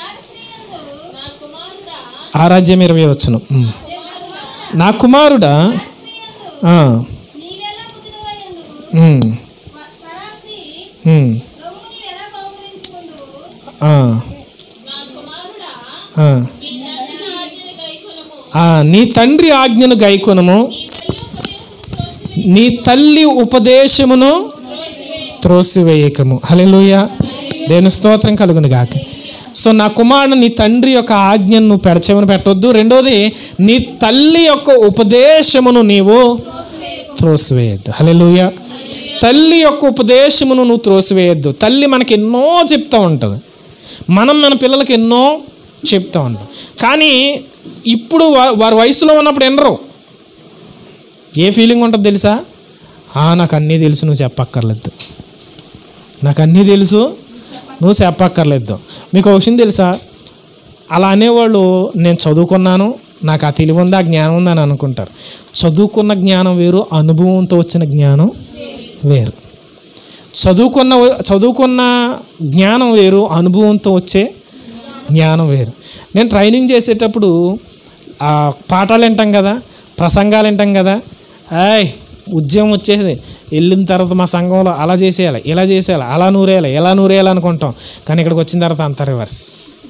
ఆరాధ్యం ఇరవై వచ్చిన నా కుమారుడా ఆ, నీవెలా ముద్దువయ్యందువు ఉమ్, పరాస్తి ఉమ్, రొమ్ము నీవెలా కౌగులించుకుందువు ఆ, నా కుమారుడా ఆ. నీ తండ్రి ఆజ్ఞను గైకొనుము ఆ, నీ తండ్రి ఆజ్ఞను గైకొనము నీ తల్లి నీ తల్లి ఉపదేశము త్రోసివేయకు. ఉపదేశమును త్రోసివేయకము హల్లెలూయ దేని స్తోత్రం కలుగును గాక సో నా కుమారుడు నీ తండ్రి యొక్క ఆజ్ఞను నువ్వు పెడచెవని పెట్టొద్దు రెండోది నీ తల్లి యొక్క ఉపదేశమును నీవు త్రోసివేయద్దు హల్లెలూయ తల్లి యొక్క ఉపదేశమును నువ్వు త్రోసివేయద్దు తల్లి మనకి ఎన్నో చెప్తూ ఉంటుంది మనం మన పిల్లలకి ఎన్నో చెప్తూ ఉంటాం కానీ ఇప్పుడు వా- వారి వయసులో ఉన్నప్పుడు ఎనరు ఏ ఫీలింగ్ ఉంటుంది తెలుసా "ఆ, నాకు అన్నీ తెలుసు నువ్వు చెప్పక్కర్లేదు నాకు అన్నీ తెలుసు నువ్వు చెప్పక్కర్లేదు మీకు ఒక విషయం తెలుసా అలా అనేవాళ్ళు నేను చదువుకున్నాను నాకు ఆ తెలివి ఉంది ఆ జ్ఞానం ఉంది అని అనుకుంటారు చదువుకున్న జ్ఞానం వేరు అనుభవంతో వచ్చిన జ్ఞానం వేరు చదువుకున్న చదువుకున్న జ్ఞానం వేరు అనుభవంతో వచ్చే జ్ఞానం వేరు నేను ట్రైనింగ్ చేసేటప్పుడు ఆ పాఠాలు వింటాం కదా ప్రసంగాలు వింటాం కదా ఆయ్ ఉద్యమం వచ్చేది వెళ్ళిన తర్వాత మా సంఘంలో అలా చేసేయాలి ఇలా చేసేయాలి అలా నూరేయాలి ఎలా నూరేయాలి అనుకుంటాం కానీ ఇక్కడికి వచ్చిన తర్వాత అంత రివర్స్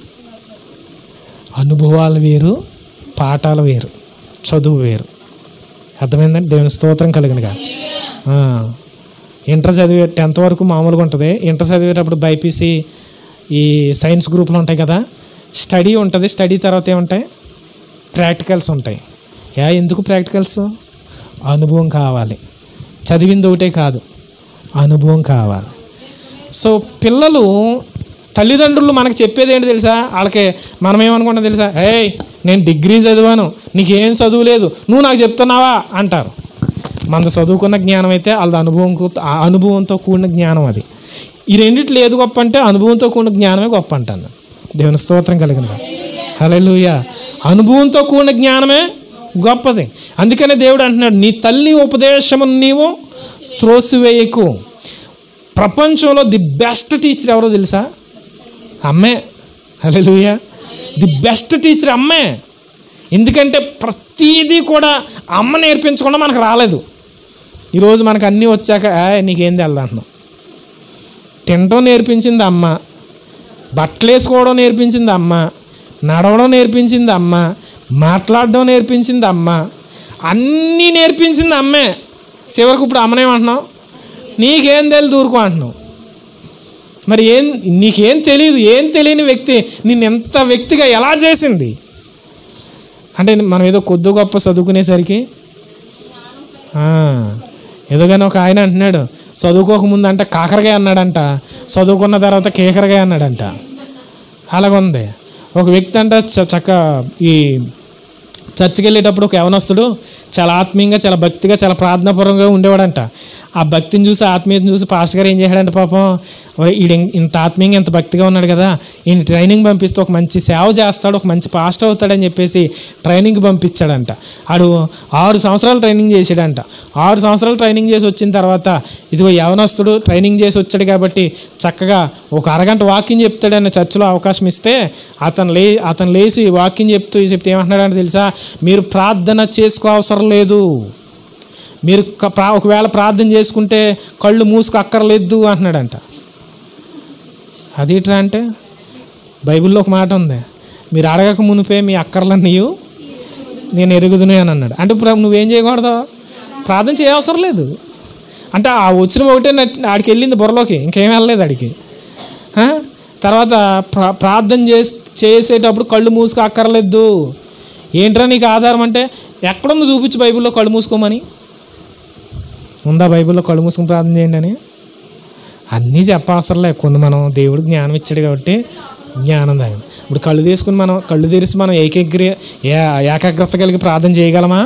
అనుభవాలు వేరు పాఠాలు వేరు చదువు వేరు అర్థమైందండి దేవుని స్తోత్రం కలిగింది కాదు ఇంటర్ చదివే టెన్త్ వరకు మామూలుగా ఉంటుంది ఇంటర్ చదివేటప్పుడు బైపీసీ ఈ సైన్స్ గ్రూప్లు ఉంటాయి కదా స్టడీ ఉంటుంది స్టడీ తర్వాత ఏముంటాయి ప్రాక్టికల్స్ ఉంటాయి యా ఎందుకు ప్రాక్టికల్స్ అనుభవం కావాలి చదివింది ఒకటే కాదు అనుభవం కావాలి సో పిల్లలు తల్లిదండ్రులు మనకు చెప్పేది ఏంటి తెలుసా వాళ్ళకి మనం ఏమనుకుంటాం తెలుసా ఏయ్ నేను డిగ్రీ చదివాను నీకేం చదువు లేదు నువ్వు నాకు చెప్తున్నావా అంటారు మన చదువుకున్న జ్ఞానం అయితే వాళ్ళ అనుభవం ఆ అనుభవంతో కూడిన జ్ఞానం అది ఈ రెండిట్లో ఏది గొప్ప అంటే అనుభవంతో కూడిన జ్ఞానమే గొప్ప అంటాను దేవుని స్తోత్రం కలిగిన హల్లెలూయా అనుభవంతో కూడిన జ్ఞానమే గొప్పది అందుకనే దేవుడు అంటున్నాడు నీ తల్లి ఉపదేశము నీవు త్రోసివేయకు ప్రపంచంలో ది బెస్ట్ టీచర్ ఎవరో తెలుసా అమ్మే హల్లెలూయా ది బెస్ట్ టీచర్ అమ్మే ఎందుకంటే ప్రతీదీ కూడా అమ్మ నేర్పించకుండా మనకు రాలేదు ఈరోజు మనకు అన్నీ వచ్చాక "ఏయ్, నీకేం తెలదు అంటున్నాం తినటం నేర్పించింది అమ్మ బట్టలు వేసుకోవడం నేర్పించింది అమ్మ నడవడం నేర్పించింది అమ్మ మాట్లాడడం నేర్పించింది అమ్మ అన్నీ నేర్పించింది అమ్మే చివరికి ఇప్పుడు అమ్మనేమంటున్నావు నీకేం తెలియదు ఊరుకో అంటున్నావు మరి ఏం నీకేం తెలియదు ఏం తెలియని వ్యక్తి నిన్ను ఎంత వ్యక్తిగా ఎలా చేసింది అంటే మనం ఏదో కొద్ది గొప్ప చదువుకునేసరికి ఆ, ఏదో కానీ ఒక ఆయన అంటున్నాడు చదువుకోకముందు అంటే కాకరకాయ అన్నాడంట చదువుకున్న తర్వాత కేకరకాయ అన్నాడంట అలాగుంది ఒక వ్యక్తి అంట చ- చక్క ఈ చర్చికి వెళ్ళేటప్పుడు ఒక యవనస్తుడు చాలా ఆత్మీయంగా చాలా భక్తిగా చాలా ప్రార్థనాపూర్వకంగా ఉండేవాడంట ఆ భక్తిని చూసి ఆత్మీయతను చూసి పాస్టర్ గారు ఏం చేశాడంటే పాపం "ఒరేయ్, ఈడు ఇం- ఇంత ఆత్మీయంగా ఇంత భక్తిగా ఉన్నాడు కదా ఈయన ట్రైనింగ్ పంపిస్తే ఒక మంచి సేవ చేస్తాడు ఒక మంచి పాస్టర్ అవుతాడని చెప్పేసి ట్రైనింగ్ పంపించాడంట ఆడు ఆరు సంవత్సరాలు ట్రైనింగ్ చేసాడంట ఆరు సంవత్సరాలు ట్రైనింగ్ చేసి వచ్చిన తర్వాత ఇదిగో యవనస్తుడు ట్రైనింగ్ చేసి వచ్చాడు కాబట్టి చక్కగా ఒక అరగంట వాకింగ్ చెప్తాడని చర్చిలో అవకాశం ఇస్తే అతను లే అతను లేచి వాకింగ్ చెప్తూ చెప్తే ఏమంటున్నాడంటే తెలుసా మీరు ప్రార్థన చేసుకో అవసరం లేదు మీరు క- ప్రా ఒకవేళ ప్రార్థన చేసుకుంటే కళ్ళు మూసుకు అక్కర్లేదు అంటున్నాడంట అదేట్రా అంటే బైబిల్లో ఒక మాట ఉంది మీరు అడగక మునిపే మీ అక్కర్లన్నీ నేను ఎరుగుదును అని అన్నాడు అంటే ఇప్పుడు నువ్వేం చేయకూడదు ప్రార్థన చేయ అవసరం లేదు అంటే ఆ వచ్చిన ఒకటే నచ్చి- ఆడికి వెళ్ళింది బుర్రలోకి ఇంకేం వెళ్ళలేదు ఆడికి ఆ? తర్వాత ప్రా ప్రార్థన చేసి చేసేటప్పుడు కళ్ళు మూసుకు అక్కర్లేదు ఏంట్రా నీకు ఆధారం అంటే ఎక్కడుందో చూపించు బైబిల్లో కళ్ళు మూసుకోమని ఉందా బైబిల్లో కళ్ళు మూసుకుని ప్రార్థన చేయండి అని అన్నీ చెప్పవసరం లేదు కొన్ని మనం దేవుడు జ్ఞానం ఇచ్చాడు కాబట్టి జ్ఞానం తాగం ఇప్పుడు కళ్ళు తీసుకుని మనం కళ్ళు తెరిచి మనం ఏకగ్రి ఏ- ఏకాగ్రత కలిగి ప్రార్థన చేయగలమా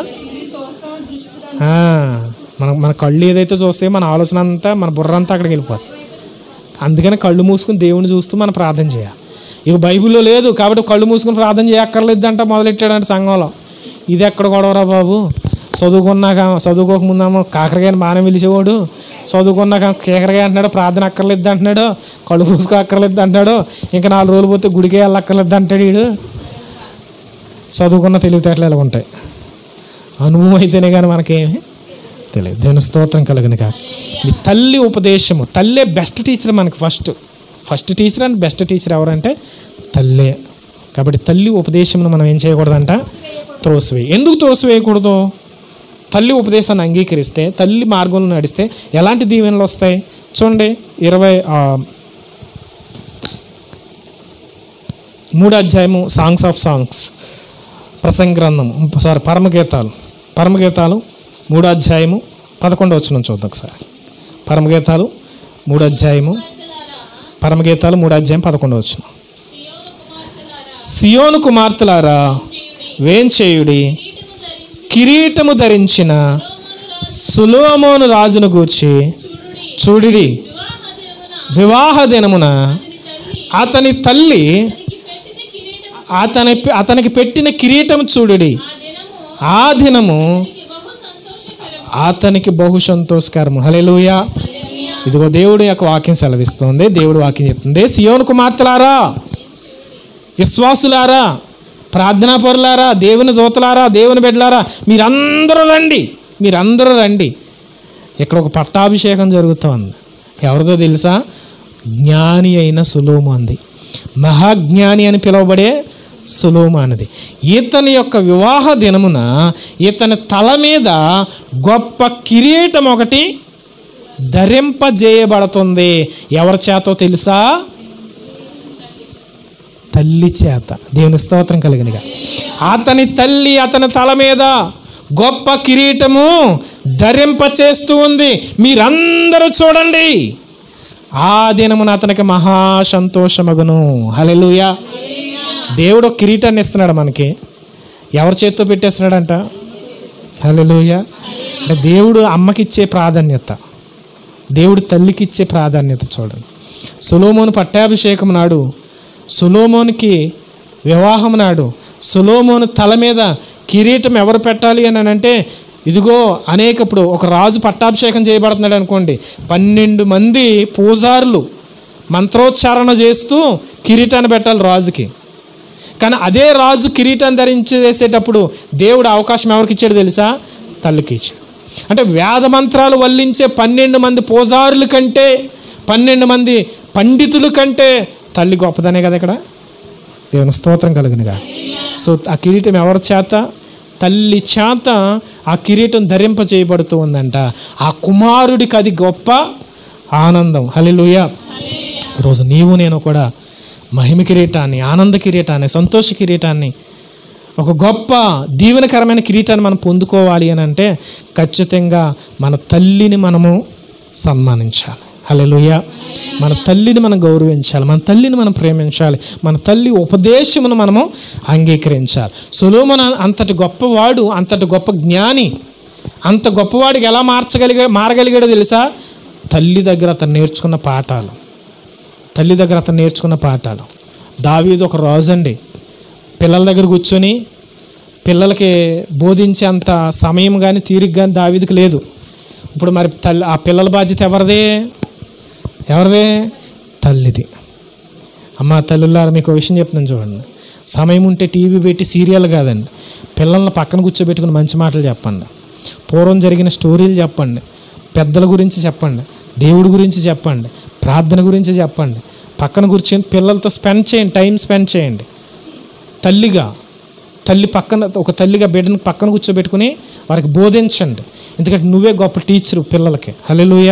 ఆ, మన మన కళ్ళు ఏదైతే చూస్తే మన ఆలోచన అంతా మన బుర్ర అంతా అక్కడికి వెళ్ళిపోతుంది అందుకని కళ్ళు మూసుకుని దేవుని చూస్తూ మనం ప్రార్థన చేయాలి ఇక బైబిల్లో లేదు కాబట్టి కళ్ళు మూసుకుని ప్రార్థన చేయక్కర్లేదంట మొదలెట్టాడంట సంఘంలో ఇది ఎక్కడ గొడవరా బాబు చదువుకున్నాక చదువుకోకముందేమో కాకరకాయని బాగానే పిలిచేవాడు చదువుకున్నాక కేకరకాయ అంటున్నాడు ప్రార్థన అక్కర్లేదు అంటున్నాడు కళ్ళు మూసుకో అక్కర్లేదు అంటాడు ఇంకా నాలుగు రోజులు పోతే గుడికే వెళ్ళక్కర్లేదు అంటాడు వీడు చదువుకున్న తెలివితేటలు ఎలా ఉంటాయి అనుభవం అయితేనే కానీ మనకేమి తెలియదు దేవుని స్తోత్రం కలిగిన కాదు ఈ తల్లి ఉపదేశము తల్లే బెస్ట్ టీచర్ మనకి first first teacher and best teacher ఎవరంటే తల్లే కాబట్టి తల్లి ఉపదేశమును మనం ఏం చేయకూడదంట త్రోసివేయి ఎందుకు త్రోసివేయకూడదు తల్లి ఉపదేశాన్ని అంగీకరిస్తే తల్లి మార్గంలో నడిస్తే ఎలాంటి దీవెనలు వస్తాయి చూడండి ఇరవై ఆ, మూడో అధ్యాయము సాంగ్స్ ఆఫ్ సాంగ్స్ ప్రసంగ గ్రంథం సారీ పరమగీతాలు పరమగీతాలు మూడో అధ్యాయము పదకొండవ వచ్చిన చూద్దాం ఒకసారి పరమగీతాలు మూడో అధ్యాయము పరమగీతాలు మూడో అధ్యాయం పదకొండవ వచ్చిన సియోను కుమార్తెలారా వేంచేయుడి కిరీటము ధరించిన సులోమోను రాజును గూర్చి చూడిడి వివాహ దినమున అతని తల్లి అతని అతనికి పెట్టిన కిరీటం చూడుడి ఆ దినము అతనికి బహు సంతోషకరము హల్లెలూయా ఇదిగో దేవుడి యొక్క వాక్యం సెలవిస్తుంది దేవుడు వాక్యం చెప్తుంది సియోను కుమార్తెలారా విశ్వాసులారా ప్రార్థనా పరులారా దేవుని దూతలారా దేవుని బిడ్డలారా మీరందరూ రండి మీరందరూ రండి ఇక్కడ ఒక పట్టాభిషేకం జరుగుతోంది ఎవరిదో తెలుసా జ్ఞాని అయిన సులోము అంది మహాజ్ఞాని అని పిలువబడే సులోము అన్నది ఇతని యొక్క వివాహ దినమున ఇతని తల మీద గొప్ప కిరీటం ఒకటి ధరింపజేయబడుతుంది ఎవరి చేతో తెలుసా తల్లి చేత దేవుని స్తోత్రం కలిగినగా అతని తల్లి అతని తల మీద గొప్ప కిరీటము ధరింపచేస్తూ ఉంది మీరందరూ చూడండి ఆ దినమున అతనికి మహా సంతోషమగును హల్లెలూయా దేవుడు ఒక కిరీటాన్ని ఇస్తున్నాడు మనకి ఎవరి చేత్తో పెట్టేస్తున్నాడంట హల్లెలూయా అంటే దేవుడు అమ్మకిచ్చే ప్రాధాన్యత దేవుడు తల్లికి ఇచ్చే ప్రాధాన్యత చూడండి సులోమోను పట్టాభిషేకం నాడు సులోమోనికి వివాహం నాడు సులోమోను తల మీద కిరీటం ఎవరు పెట్టాలి అని అంటే ఇదిగో అనేకప్పుడు ఒక రాజు పట్టాభిషేకం చేయబడుతున్నాడు అనుకోండి పన్నెండు మంది పూజారులు మంత్రోచ్చారణ చేస్తూ కిరీటాన్ని పెట్టాలి రాజుకి కానీ అదే రాజు కిరీటం ధరించి వేసేటప్పుడు దేవుడు అవకాశం ఎవరికి ఇచ్చాడు తెలుసా తల్లికి ఇచ్చాడు అంటే వేద మంత్రాలు వల్లించే పన్నెండు మంది పూజారుల కంటే పన్నెండు మంది పండితుల కంటే తల్లి గొప్పదనే కదా ఇక్కడ దేవుని స్తోత్రం కలిగినగా సో ఆ కిరీటం ఎవరి చేత తల్లి చేత ఆ కిరీటం ధరింప చేయబడుతూ ఉందంట ఆ కుమారుడికి అది గొప్ప ఆనందం హలిలుయ ఈరోజు నీవు నేను కూడా మహిమ కిరీటాన్ని ఆనంద కిరీటాన్ని సంతోష కిరీటాన్ని ఒక గొప్ప దీవెనకరమైన కిరీటాన్ని మనం పొందుకోవాలి అని అంటే ఖచ్చితంగా మన తల్లిని మనము సన్మానించాలి హల్లెలూయా మన తల్లిని మనం గౌరవించాలి మన తల్లిని మనం ప్రేమించాలి మన తల్లి ఉపదేశమును మనము అంగీకరించాలి సులోమన అంతటి గొప్పవాడు అంతటి గొప్ప జ్ఞాని అంత గొప్పవాడికి ఎలా మార్చగలిగా మారగలిగాడో తెలుసా తల్లి దగ్గర అతను నేర్చుకున్న పాఠాలు తల్లి దగ్గర అతను నేర్చుకున్న పాఠాలు దావీదు ఒక రోజండి పిల్లల దగ్గర కూర్చొని పిల్లలకి బోధించే అంత సమయం కానీ తీరిక కానీ దావీదికి లేదు ఇప్పుడు మరి తల్లి ఆ పిల్లల బాధ్యత ఎవరిదే ఎవరిదే తల్లిది అమ్మ తల్లులారా మీకు ఒక విషయం చెప్తున్నాను చూడండి సమయం ఉంటే టీవీ పెట్టి సీరియల్ కాదండి పిల్లల్ని పక్కన కూర్చోబెట్టుకుని మంచి మాటలు చెప్పండి పూర్వం జరిగిన స్టోరీలు చెప్పండి పెద్దల గురించి చెప్పండి దేవుడి గురించి చెప్పండి ప్రార్థన గురించి చెప్పండి పక్కన కూర్చొని పిల్లలతో స్పెండ్ చేయండి టైం స్పెండ్ చేయండి తల్లిగా తల్లి పక్కన ఒక తల్లిగా బిడ్డను పక్కన కూర్చోబెట్టుకుని వారికి బోధించండి ఎందుకంటే నువ్వే గొప్ప టీచరు పిల్లలకి హల్లెలూయ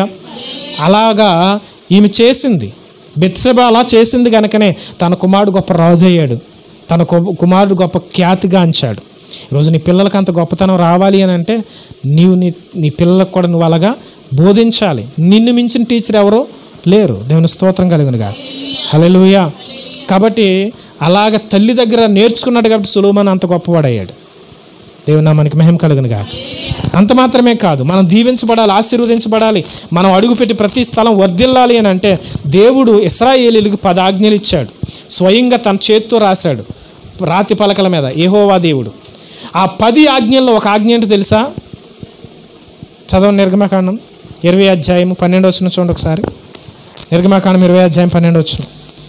అలాగా ఈమె చేసింది బెత్సెబ అలా చేసింది కనుకనే తన కుమారుడు గొప్ప రాజు అయ్యాడు తన కు- కుమారుడు గొప్ప ఖ్యాతిగాంచాడు ఈరోజు నీ పిల్లలకు అంత గొప్పతనం రావాలి అని అంటే నీవు నీ నీ పిల్లలకు కూడా నువ్వు అలాగా బోధించాలి నిన్ను మించిన టీచర్ ఎవరు లేరు దేవుని స్తోత్రం కలుగునుగా హల్లెలూయా కాబట్టి అలాగ తల్లి దగ్గర నేర్చుకున్నాడు కాబట్టి సులువుమని అంత గొప్పవాడయ్యాడు దేవుని మనకి మహిమ కలుగునుగా అంత మాత్రమే కాదు మనం దీవించబడాలి ఆశీర్వదించబడాలి మనం అడుగుపెట్టి ప్రతి స్థలం వర్ధిల్లాలి అని అంటే దేవుడు ఇస్రాయేలీలకు పది ఆజ్ఞలు ఇచ్చాడు స్వయంగా తన చేత్తో రాశాడు రాతి పలకల మీద ఏహోవా దేవుడు ఆ పది ఆజ్ఞల్లో ఒక ఆజ్ఞ ఏంటో తెలుసా చదవండి నిర్గమకాండం ఇరవై అధ్యాయం పన్నెండు వచ్చిన చూడండి ఒకసారి నిర్గమకాండం ఇరవై అధ్యాయం పన్నెండు వచ్చిన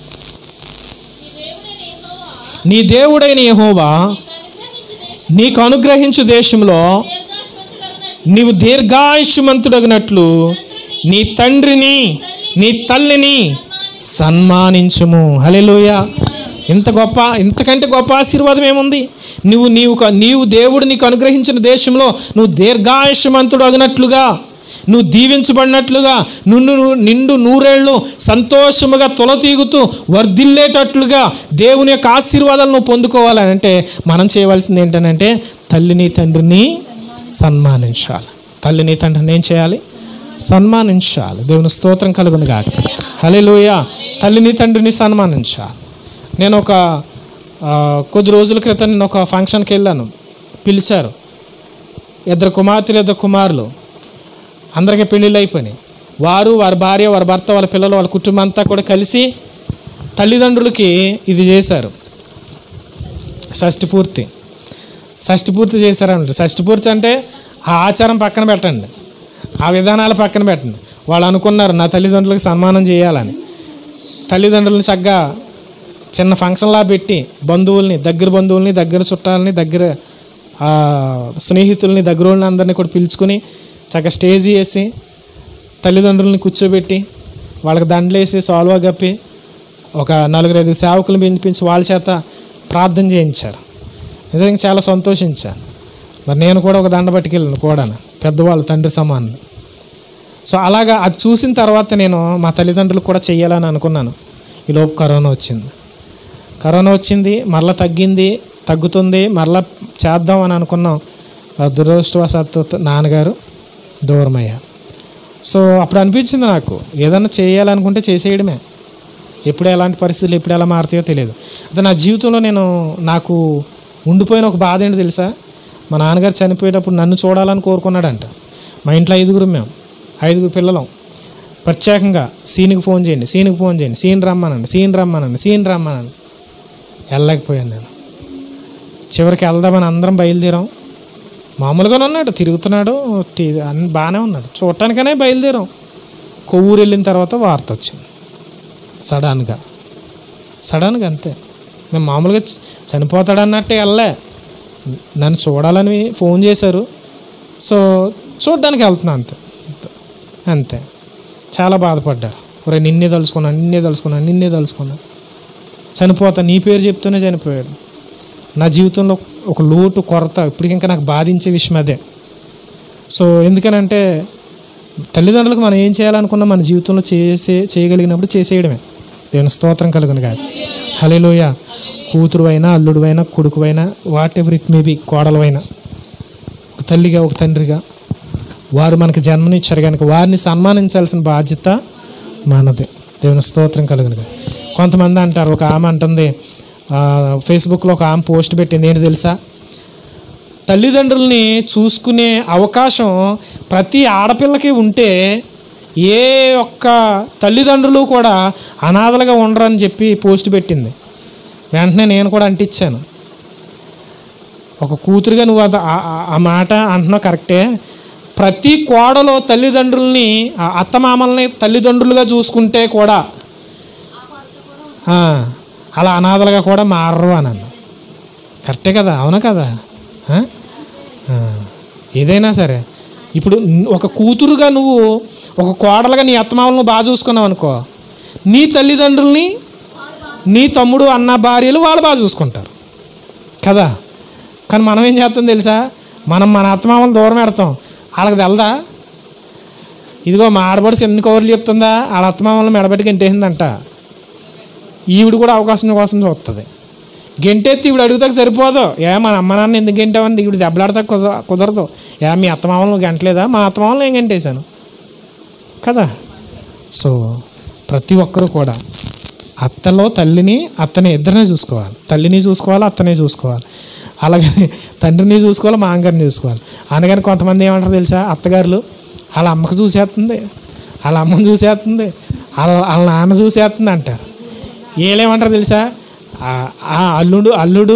నీ దేవుడైన యెహోవా నీకు అనుగ్రహించు దేశంలో నీవు దీర్ఘాయుష్మంతుడగినట్లు నీ తండ్రిని నీ తల్లిని సన్మానించుము హలెలుయ ఇంత గొప్ప ఇంతకంటే గొప్ప ఆశీర్వాదం ఏముంది నువ్వు నీవు క- నీవు దేవుడు నీకు అనుగ్రహించిన దేశంలో నువ్వు దీర్ఘాయుష్మంతుడు అగినట్లుగా నువ్వు దీవించబడినట్లుగా నిన్ను నిండు నూరేళ్ళు సంతోషముగా తొలతీగుతూ వర్ధిల్లేటట్లుగా దేవుని యొక్క ఆశీర్వాదాలు నువ్వు పొందుకోవాలని అంటే మనం చేయవలసింది ఏంటంటే తల్లిని తండ్రిని సన్మానించాలి తల్లిని తండ్రిని ఏం చేయాలి సన్మానించాలి దేవుని స్తోత్రం కలుగును కాక హలేలోయ తల్లిని తండ్రిని సన్మానించాలి నేను ఒక ఆ, కొద్ది రోజుల క్రితం నేను ఒక ఫంక్షన్కి వెళ్ళాను పిలిచారు ఇద్దరు కుమార్తెలు ఇద్దరు కుమారులు అందరికీ పెళ్ళిళ్ళు అయిపోయినాయి వారు వారి భార్య వారి భర్త వాళ్ళ పిల్లలు వాళ్ళ కుటుంబం అంతా కూడా కలిసి తల్లిదండ్రులకి ఇది చేశారు షష్టి పూర్తి షష్టి పూర్తి చేశారంట షష్టి పూర్తి అంటే ఆ ఆచారం పక్కన పెట్టండి ఆ విధానాలు పక్కన పెట్టండి వాళ్ళు అనుకున్నారు నా తల్లిదండ్రులకు సన్మానం చేయాలని తల్లిదండ్రులను చక్కగా చిన్న ఫంక్షన్లా పెట్టి బంధువుల్ని దగ్గర బంధువుల్ని దగ్గర చుట్టాలని దగ్గర ఆ, స్నేహితుల్ని దగ్గర వాళ్ళని అందరినీ కూడా పిలుచుకుని చక్కగా స్టేజ్ వేసి తల్లిదండ్రులని కూర్చోబెట్టి వాళ్ళకి దండలేసి సాల్వా కప్పి ఒక నలుగురు ఐదు సేవకులు పిలిపించి వాళ్ళ చేత ప్రార్థన చేయించారు నిజంగా చాలా సంతోషించాను మరి నేను కూడా ఒక దండ పట్టుకెళ్ళాను కూడా పెద్దవాళ్ళు తండ్రి సమానం సో అలాగా అది చూసిన తర్వాత నేను మా తల్లిదండ్రులకు కూడా చెయ్యాలని అనుకున్నాను ఈలోపు కరోనా వచ్చింది కరోనా వచ్చింది మరలా తగ్గింది తగ్గుతుంది మరలా చేద్దాం అని అనుకున్నాం ఆ దురదృష్టవశాత్తు నాన్నగారు దూరం అయ్యారు సో అప్పుడు అనిపించింది నాకు ఏదన్నా చేయాలనుకుంటే చేసేయడమే ఎప్పుడు ఎలాంటి పరిస్థితులు ఎప్పుడు ఎలా మారుతాయో తెలియదు అయితే నా జీవితంలో నేను నాకు ఉండిపోయిన ఒక బాధ ఏంటి తెలుసా మా నాన్నగారు చనిపోయేటప్పుడు నన్ను చూడాలని కోరుకున్నాడంట మా ఇంట్లో ఐదుగురు మేము ఐదుగురు పిల్లలం ప్రత్యేకంగా సీన్కి ఫోన్ చేయండి సీన్కి ఫోన్ చేయండి సీన్ రమ్మనండి సీన్ రమ్మనండి సీన్ రమ్మనండి వెళ్ళలేకపోయాను నేను చివరికి వెళ్దామని అందరం బయలుదేరాం మామూలుగానే ఉన్నాడు తిరుగుతున్నాడు టీ- అన్ని బాగానే ఉన్నాడు చూడటానికనే బయలుదేరాం కొవ్వూరు వెళ్ళిన తర్వాత వార్త వచ్చింది సడన్గా సడన్గా అంతే మేము మామూలుగా చ- చనిపోతాడన్నట్టే వెళ్ళలే నన్ను చూడాలని ఫోన్ చేశారు సో చూడడానికి వెళ్తున్నా అంతే అంతే చాలా బాధపడ్డా ఒరే నిన్నే తలుచుకున్నాను నిన్నే తలుచుకున్నాను నిన్నే తలుచుకున్నాను చనిపోతా నీ పేరు చెప్తూనే చనిపోయాడు నా జీవితంలో ఒక లోటు కొరత ఇప్పటికి ఇంకా నాకు బాధించే విషయం అదే సో ఎందుకనంటే తల్లిదండ్రులకు మనం ఏం చేయాలనుకున్నా మన జీవితంలో చేసే చేయగలిగినప్పుడు చేసేయడమే దేవుని స్తోత్రం కలుగును కాదు హలేలోయ కూతురు అయినా అల్లుడు అయినా కొడుకు అయినా వాట్ ఎవర్ ఇట్ మేబీ కోడలవైనా ఒక తల్లిగా ఒక తండ్రిగా వారు మనకు జన్మనిచ్చారు కనుక వారిని సన్మానించాల్సిన బాధ్యత మనది దేవుని స్తోత్రం కలుగును కాదు కొంతమంది అంటారు ఒక ఆమె అంటుంది ఆ, ఫేస్బుక్లో ఒక ఆమె పోస్ట్ పెట్టింది ఏంటి తెలుసా తల్లిదండ్రుల్ని చూసుకునే అవకాశం ప్రతి ఆడపిల్లకి ఉంటే ఏ ఒక్క తల్లిదండ్రులు కూడా అనాథలుగా ఉండరని చెప్పి పోస్ట్ పెట్టింది వెంటనే నేను కూడా అంటించాను ఒక కూతురుగా నువ్వు అది- ఆ- ఆ- ఆ మాట అంటున్నావు కరెక్టే ప్రతి కోడలో తల్లిదండ్రుల్ని ఆ అత్తమామల్ని తల్లిదండ్రులుగా చూసుకుంటే కూడా ఆ, అలా అనాథలుగా కూడా మారరు అని అన్నా కరెక్టే కదా అవునా కదా ఆ? ఆ, ఏదైనా సరే ఇప్పుడు న్- ఒక కూతురుగా నువ్వు ఒక కోడలుగా నీ అత్తమామలు నువ్వు బాగా చూసుకున్నావు అనుకో నీ తల్లిదండ్రుల్ని నీ తమ్ముడు అన్న భార్యలు వాళ్ళు బాగా చూసుకుంటారు కదా కానీ మనం ఏం చేస్తాం తెలుసా మనం మన అత్తమామలు దూరం పెడతాం వాళ్ళకి తెలదా ఇదిగో మా ఆడబడి ఎన్ని కవర్లు చెప్తుందా వాళ్ళ అత్తమామలను మెడబెట్టి గంటేసిందంట ఈవిడ కూడా అవకాశం కోసం చూస్తుంది గెంటెత్తి ఈవిడ అడుగుతాక సరిపోదు ఏ మన అమ్మ నాన్న ఎందుకు గెంటామని ఈవిడ దెబ్బలాడతా కుద కుదరదు ఏ మీ అత్తమామలు గంటలేదా మా అత్తమామలు ఏం గంటేశాను కదా సో ప్రతి ఒక్కరూ కూడా అత్తలో తల్లిని అత్తని ఇద్దరిని చూసుకోవాలి తల్లిని చూసుకోవాలి అత్తని చూసుకోవాలి అలాగే తండ్రిని చూసుకోవాలి మామగారిని చూసుకోవాలి అందుకని కొంతమంది ఏమంటారు తెలుసా అత్తగారులు వాళ్ళ అమ్మకు చూసేస్తుంది వాళ్ళ అమ్మని చూసేస్తుంది వాళ్ళ వాళ్ళ నాన్న చూసేస్తుంది అంటారు వీళ్ళేమంటారు తెలుసా ఆ- ఆ అల్లుడు అల్లుడు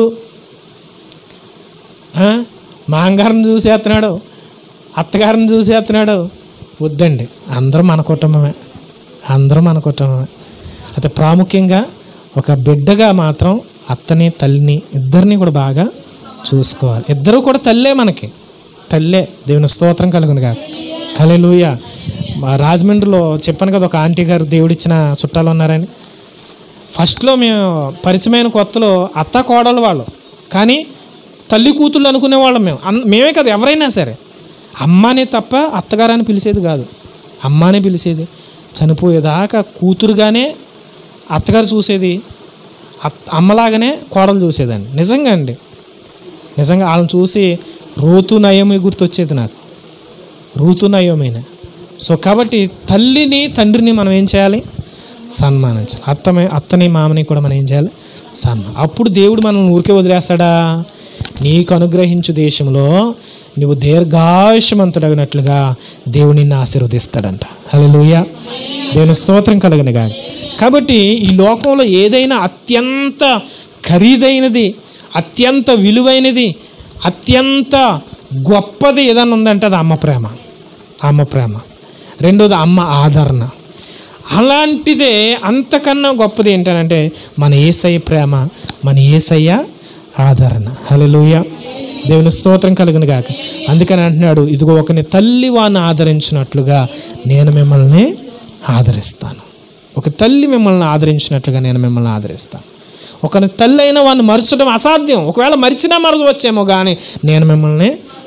ఆ, మాంగారిని చూసేస్తున్నాడు అత్తగారిని చూసేస్తున్నాడు వద్దండి అందరూ మన కుటుంబమే అందరూ మన కుటుంబమే అయితే ప్రాముఖ్యంగా ఒక బిడ్డగా మాత్రం అత్తని తల్లిని ఇద్దరిని కూడా బాగా చూసుకోవాలి ఇద్దరు కూడా తల్లే మనకి తల్లే దేవుని స్తోత్రం కలుగును కాదు హలే లూయ మా రాజమండ్రిలో చెప్పాను కదా ఒక ఆంటీ గారు దేవుడిచ్చిన చుట్టాలు ఉన్నారని ఫస్ట్లో మేము పరిచయమైన కొత్తలో అత్త కోడలు వాళ్ళు కానీ తల్లి కూతుళ్ళు అనుకునే వాళ్ళం మేము అన్ మేమే కదా ఎవరైనా సరే అమ్మానే తప్ప అత్తగారని పిలిచేది కాదు అమ్మానే పిలిచేది చనిపోయేదాకా కూతురుగానే అత్తగారు చూసేది అత్ అమ్మలాగానే కోడలు చూసేదండి నిజంగా అండి నిజంగా వాళ్ళని చూసి రోతు నయమి గుర్తొచ్చేది నాకు రూతు నయోమైన సో కాబట్టి తల్లిని తండ్రిని మనం ఏం చేయాలి సన్మానించాలి అత్తమే అత్తని మామని కూడా మనం ఏం చేయాలి సన్మానం అప్పుడు దేవుడు మనల్ని ఊరికే వదిలేస్తాడా నీకు అనుగ్రహించు దేశంలో నువ్వు దీర్ఘాయుషమంతుడగినట్లుగా దేవుడు నిన్ను ఆశీర్వదిస్తాడంట హల్లెలూయా దేవుని స్తోత్రం కలగను కానీ కాబట్టి ఈ లోకంలో ఏదైనా అత్యంత ఖరీదైనది అత్యంత విలువైనది అత్యంత గొప్పది ఏదైనా ఉందంటే అది అమ్మ ప్రేమ అమ్మ ప్రేమ రెండోది అమ్మ ఆదరణ అలాంటిదే అంతకన్నా గొప్పది ఏంటంటే మన ఏసయ్య ప్రేమ మన ఏసయ్య ఆదరణ హల్లెలూయా దేవుని స్తోత్రం కలుగును గాక అందుకని అంటున్నాడు ఇదిగో ఒకని తల్లి వాడిని ఆదరించినట్లుగా నేను మిమ్మల్ని ఆదరిస్తాను ఒక తల్లి మిమ్మల్ని ఆదరించినట్లుగా నేను మిమ్మల్ని ఆదరిస్తాను ఒకని తల్లి అయిన వాడిని మరచడం అసాధ్యం ఒకవేళ మరిచినా మరచవచ్చేమో కానీ నేను మిమ్మల్ని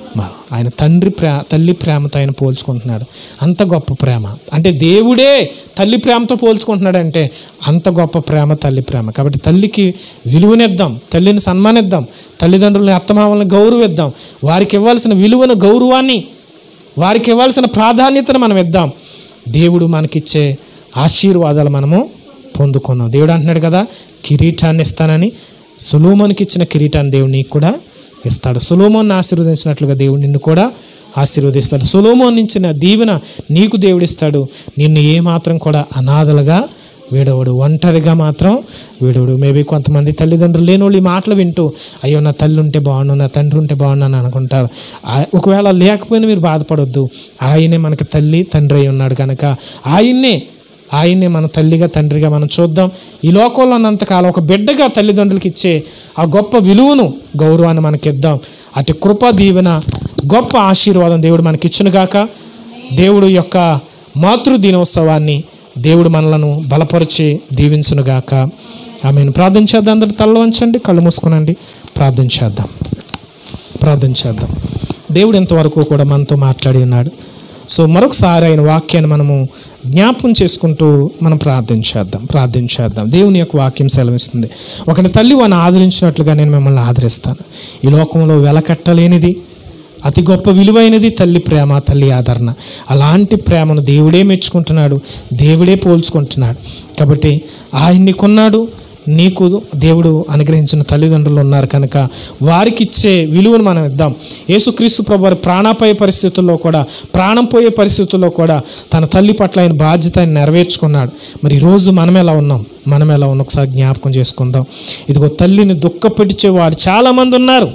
మ- ఆయన తండ్రి ప్రే తల్లి ప్రేమతో ఆయన పోల్చుకుంటున్నాడు అంత గొప్ప ప్రేమ అంటే దేవుడే తల్లి ప్రేమతో పోల్చుకుంటున్నాడు అంటే అంత గొప్ప ప్రేమ తల్లి ప్రేమ కాబట్టి తల్లికి విలువనిద్దాం తల్లిని సన్మానిద్దాం తల్లిదండ్రులని అత్తమామల్ని గౌరవిద్దాం వారికి ఇవ్వాల్సిన విలువను గౌరవాన్ని వారికి ఇవ్వాల్సిన ప్రాధాన్యతను మనం ఇద్దాం దేవుడు మనకిచ్చే ఆశీర్వాదాలు మనము పొందుకున్నాం దేవుడు అంటున్నాడు కదా కిరీటాన్ని ఇస్తానని సులోమోనికి ఇచ్చిన కిరీటాన్ని దేవుడు నీకు కూడా ఇస్తాడు సులోమోన్ని ఆశీర్వదించినట్లుగా దేవుడు నిన్ను కూడా ఆశీర్వదిస్తాడు సులోమోన్ ఇచ్చిన దీవెన నీకు దేవుడిస్తాడు నిన్ను ఏమాత్రం కూడా అనాథలుగా వీడవడు ఒంటరిగా మాత్రం వీడవడు మేబీ కొంతమంది తల్లిదండ్రులు లేని వాళ్ళు ఈ మాటలు వింటూ అయ్యో నా తల్లి ఉంటే బాగుండు నా తండ్రి ఉంటే బాగుండు అని అనుకుంటారు ఆ- ఒకవేళ లేకపోయినా మీరు బాధపడొద్దు ఆయనే మనకి తల్లి తండ్రి అయి ఉన్నాడు కనుక ఆయన్నే ఆయన్నే మన తల్లిగా తండ్రిగా మనం చూద్దాం ఈ లోకంలో ఉన్నంతకాలం ఒక బిడ్డగా తల్లిదండ్రులకి ఇచ్చే ఆ గొప్ప విలువను గౌరవాన్ని మనకి ఇద్దాం అటు కృప దీవెన గొప్ప ఆశీర్వాదం దేవుడు మనకి ఇచ్చును గాక దేవుడు యొక్క మాతృ దినోత్సవాన్ని దేవుడు మనలను బలపరిచి దీవించునుగాక ఆమెను ప్రార్థన చేద్దాం అందరి తల్ల వంచండి కళ్ళు మూసుకునండి ప్రార్థన చేద్దాం ప్రార్థన చేద్దాం దేవుడు ఇంతవరకు కూడా మనతో మాట్లాడి ఉన్నాడు సో మరొకసారి ఆయన వాక్యాన్ని మనము జ్ఞాపకం చేసుకుంటూ మనం ప్రార్థన చేద్దాం ప్రార్థన చేద్దాం దేవుని యొక్క వాక్యం సెలవిస్తుంది ఒకని తల్లి వాడిని ఆదరించినట్లుగా నేను మిమ్మల్ని ఆదరిస్తాను ఈ లోకంలో వెలకట్టలేనిది అతి గొప్ప విలువైనది తల్లి ప్రేమ తల్లి ఆదరణ అలాంటి ప్రేమను దేవుడే మెచ్చుకుంటున్నాడు దేవుడే పోల్చుకుంటున్నాడు కాబట్టి ఆయన్ని కొన్నాడు నీకు దేవుడు అనుగ్రహించిన తల్లిదండ్రులు ఉన్నారు కనుక వారికి ఇచ్చే విలువను మనం ఇద్దాం యేసుక్రీస్తు ప్రభు వారి ప్రాణాపోయే పరిస్థితుల్లో కూడా ప్రాణం పోయే పరిస్థితుల్లో కూడా తన తల్లి పట్ల ఆయన బాధ్యత ఆయన నెరవేర్చుకున్నాడు మరి ఈరోజు మనం ఎలా ఉన్నాం మనం ఎలా ఉన్నాం ఒకసారి జ్ఞాపకం చేసుకుందాం ఇదిగో తల్లిని దుఃఖపెట్టించేవారు చాలామంది ఉన్నారు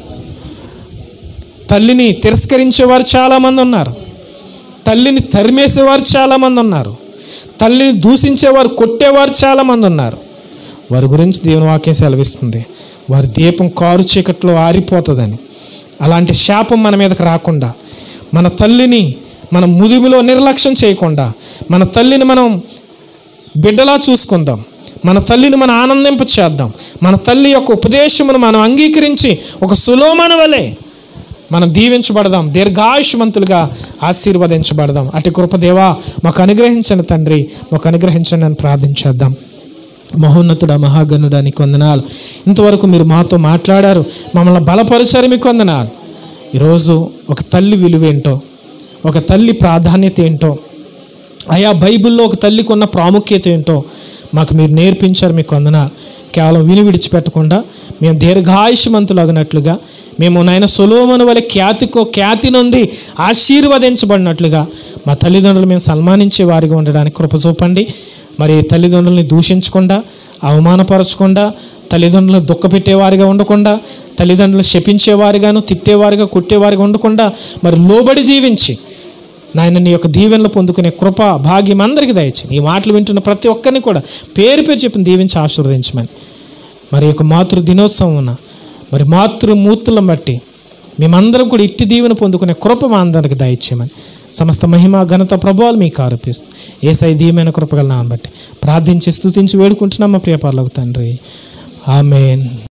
తల్లిని తిరస్కరించేవారు చాలామంది ఉన్నారు తల్లిని తరిమేసేవారు చాలామంది ఉన్నారు తల్లిని దూషించేవారు కొట్టేవారు చాలామంది ఉన్నారు వారి గురించి దేవుని వాక్యం సెలవిస్తుంది వారి దీపం కారు చీకట్లో ఆరిపోతుందని అలాంటి శాపం మన మీదకి రాకుండా మన తల్లిని మన ముదిమిలో నిర్లక్ష్యం చేయకుండా మన తల్లిని మనం బిడ్డలా చూసుకుందాం మన తల్లిని మనం ఆనందింప చేద్దాం మన తల్లి యొక్క ఉపదేశమును మనం అంగీకరించి ఒక సులోమన వలె మనం దీవించబడదాం దీర్ఘాయుష్మంతులుగా ఆశీర్వదించబడదాం అటు కృపదేవా మాకు అనుగ్రహించండి తండ్రి మాకు అనుగ్రహించండి అని ప్రార్థించేద్దాం మహోన్నతుడా మహాగణుడా నీకు వందనాలు ఇంతవరకు మీరు మాతో మాట్లాడారు మమ్మల్ని బలపరిచారు మీకు వందనాలు ఈరోజు ఒక తల్లి విలువేంటో ఒక తల్లి ప్రాధాన్యత ఏంటో అయా బైబిల్లో ఒక తల్లికి ఉన్న ప్రాముఖ్యత ఏంటో మాకు మీరు నేర్పించారు మీకు వందనాలు కేవలం విని విడిచిపెట్టకుండా మేము దీర్ఘాయుష్మంతులు అగినట్లుగా మేము నాయన సొలోమను వలె ఖ్యాతికో ఖ్యాతి నొంది ఆశీర్వదించబడినట్లుగా మా తల్లిదండ్రులు మేము సన్మానించే వారిగా ఉండడానికి కృప చూపండి మరి తల్లిదండ్రుల్ని దూషించకుండా అవమానపరచకుండా తల్లిదండ్రులను దుఃఖపెట్టేవారిగా ఉండకుండా తల్లిదండ్రులు శపించేవారిగాను తిట్టేవారిగా కొట్టేవారిగా ఉండకుండా మరి లోబడి జీవించి నాయన నీ యొక్క దీవెనలు పొందుకునే కృప భాగ్యం అందరికీ దయచి ఈ మాటలు వింటున్న ప్రతి ఒక్కరిని కూడా పేరు పేరు చెప్పిన దీవించి ఆశీర్వదించమని మరి యొక్క మాతృ దినోత్సవం ఉన్న మరి మాతృమూర్తులను బట్టి మేమందరం కూడా ఇట్టి దీవెన పొందుకునే కృప మా అందరికి దయచేయమని సమస్త మహిమ ఘనత ప్రభావాలు మీకు ఆరోపిస్తూ ఏసై దీవెన కృపగల నామని బట్టి ప్రార్థించి స్తుతించి వేడుకుంటున్నాం మా ప్రియపార్లకు తండ్రి ఆమెన్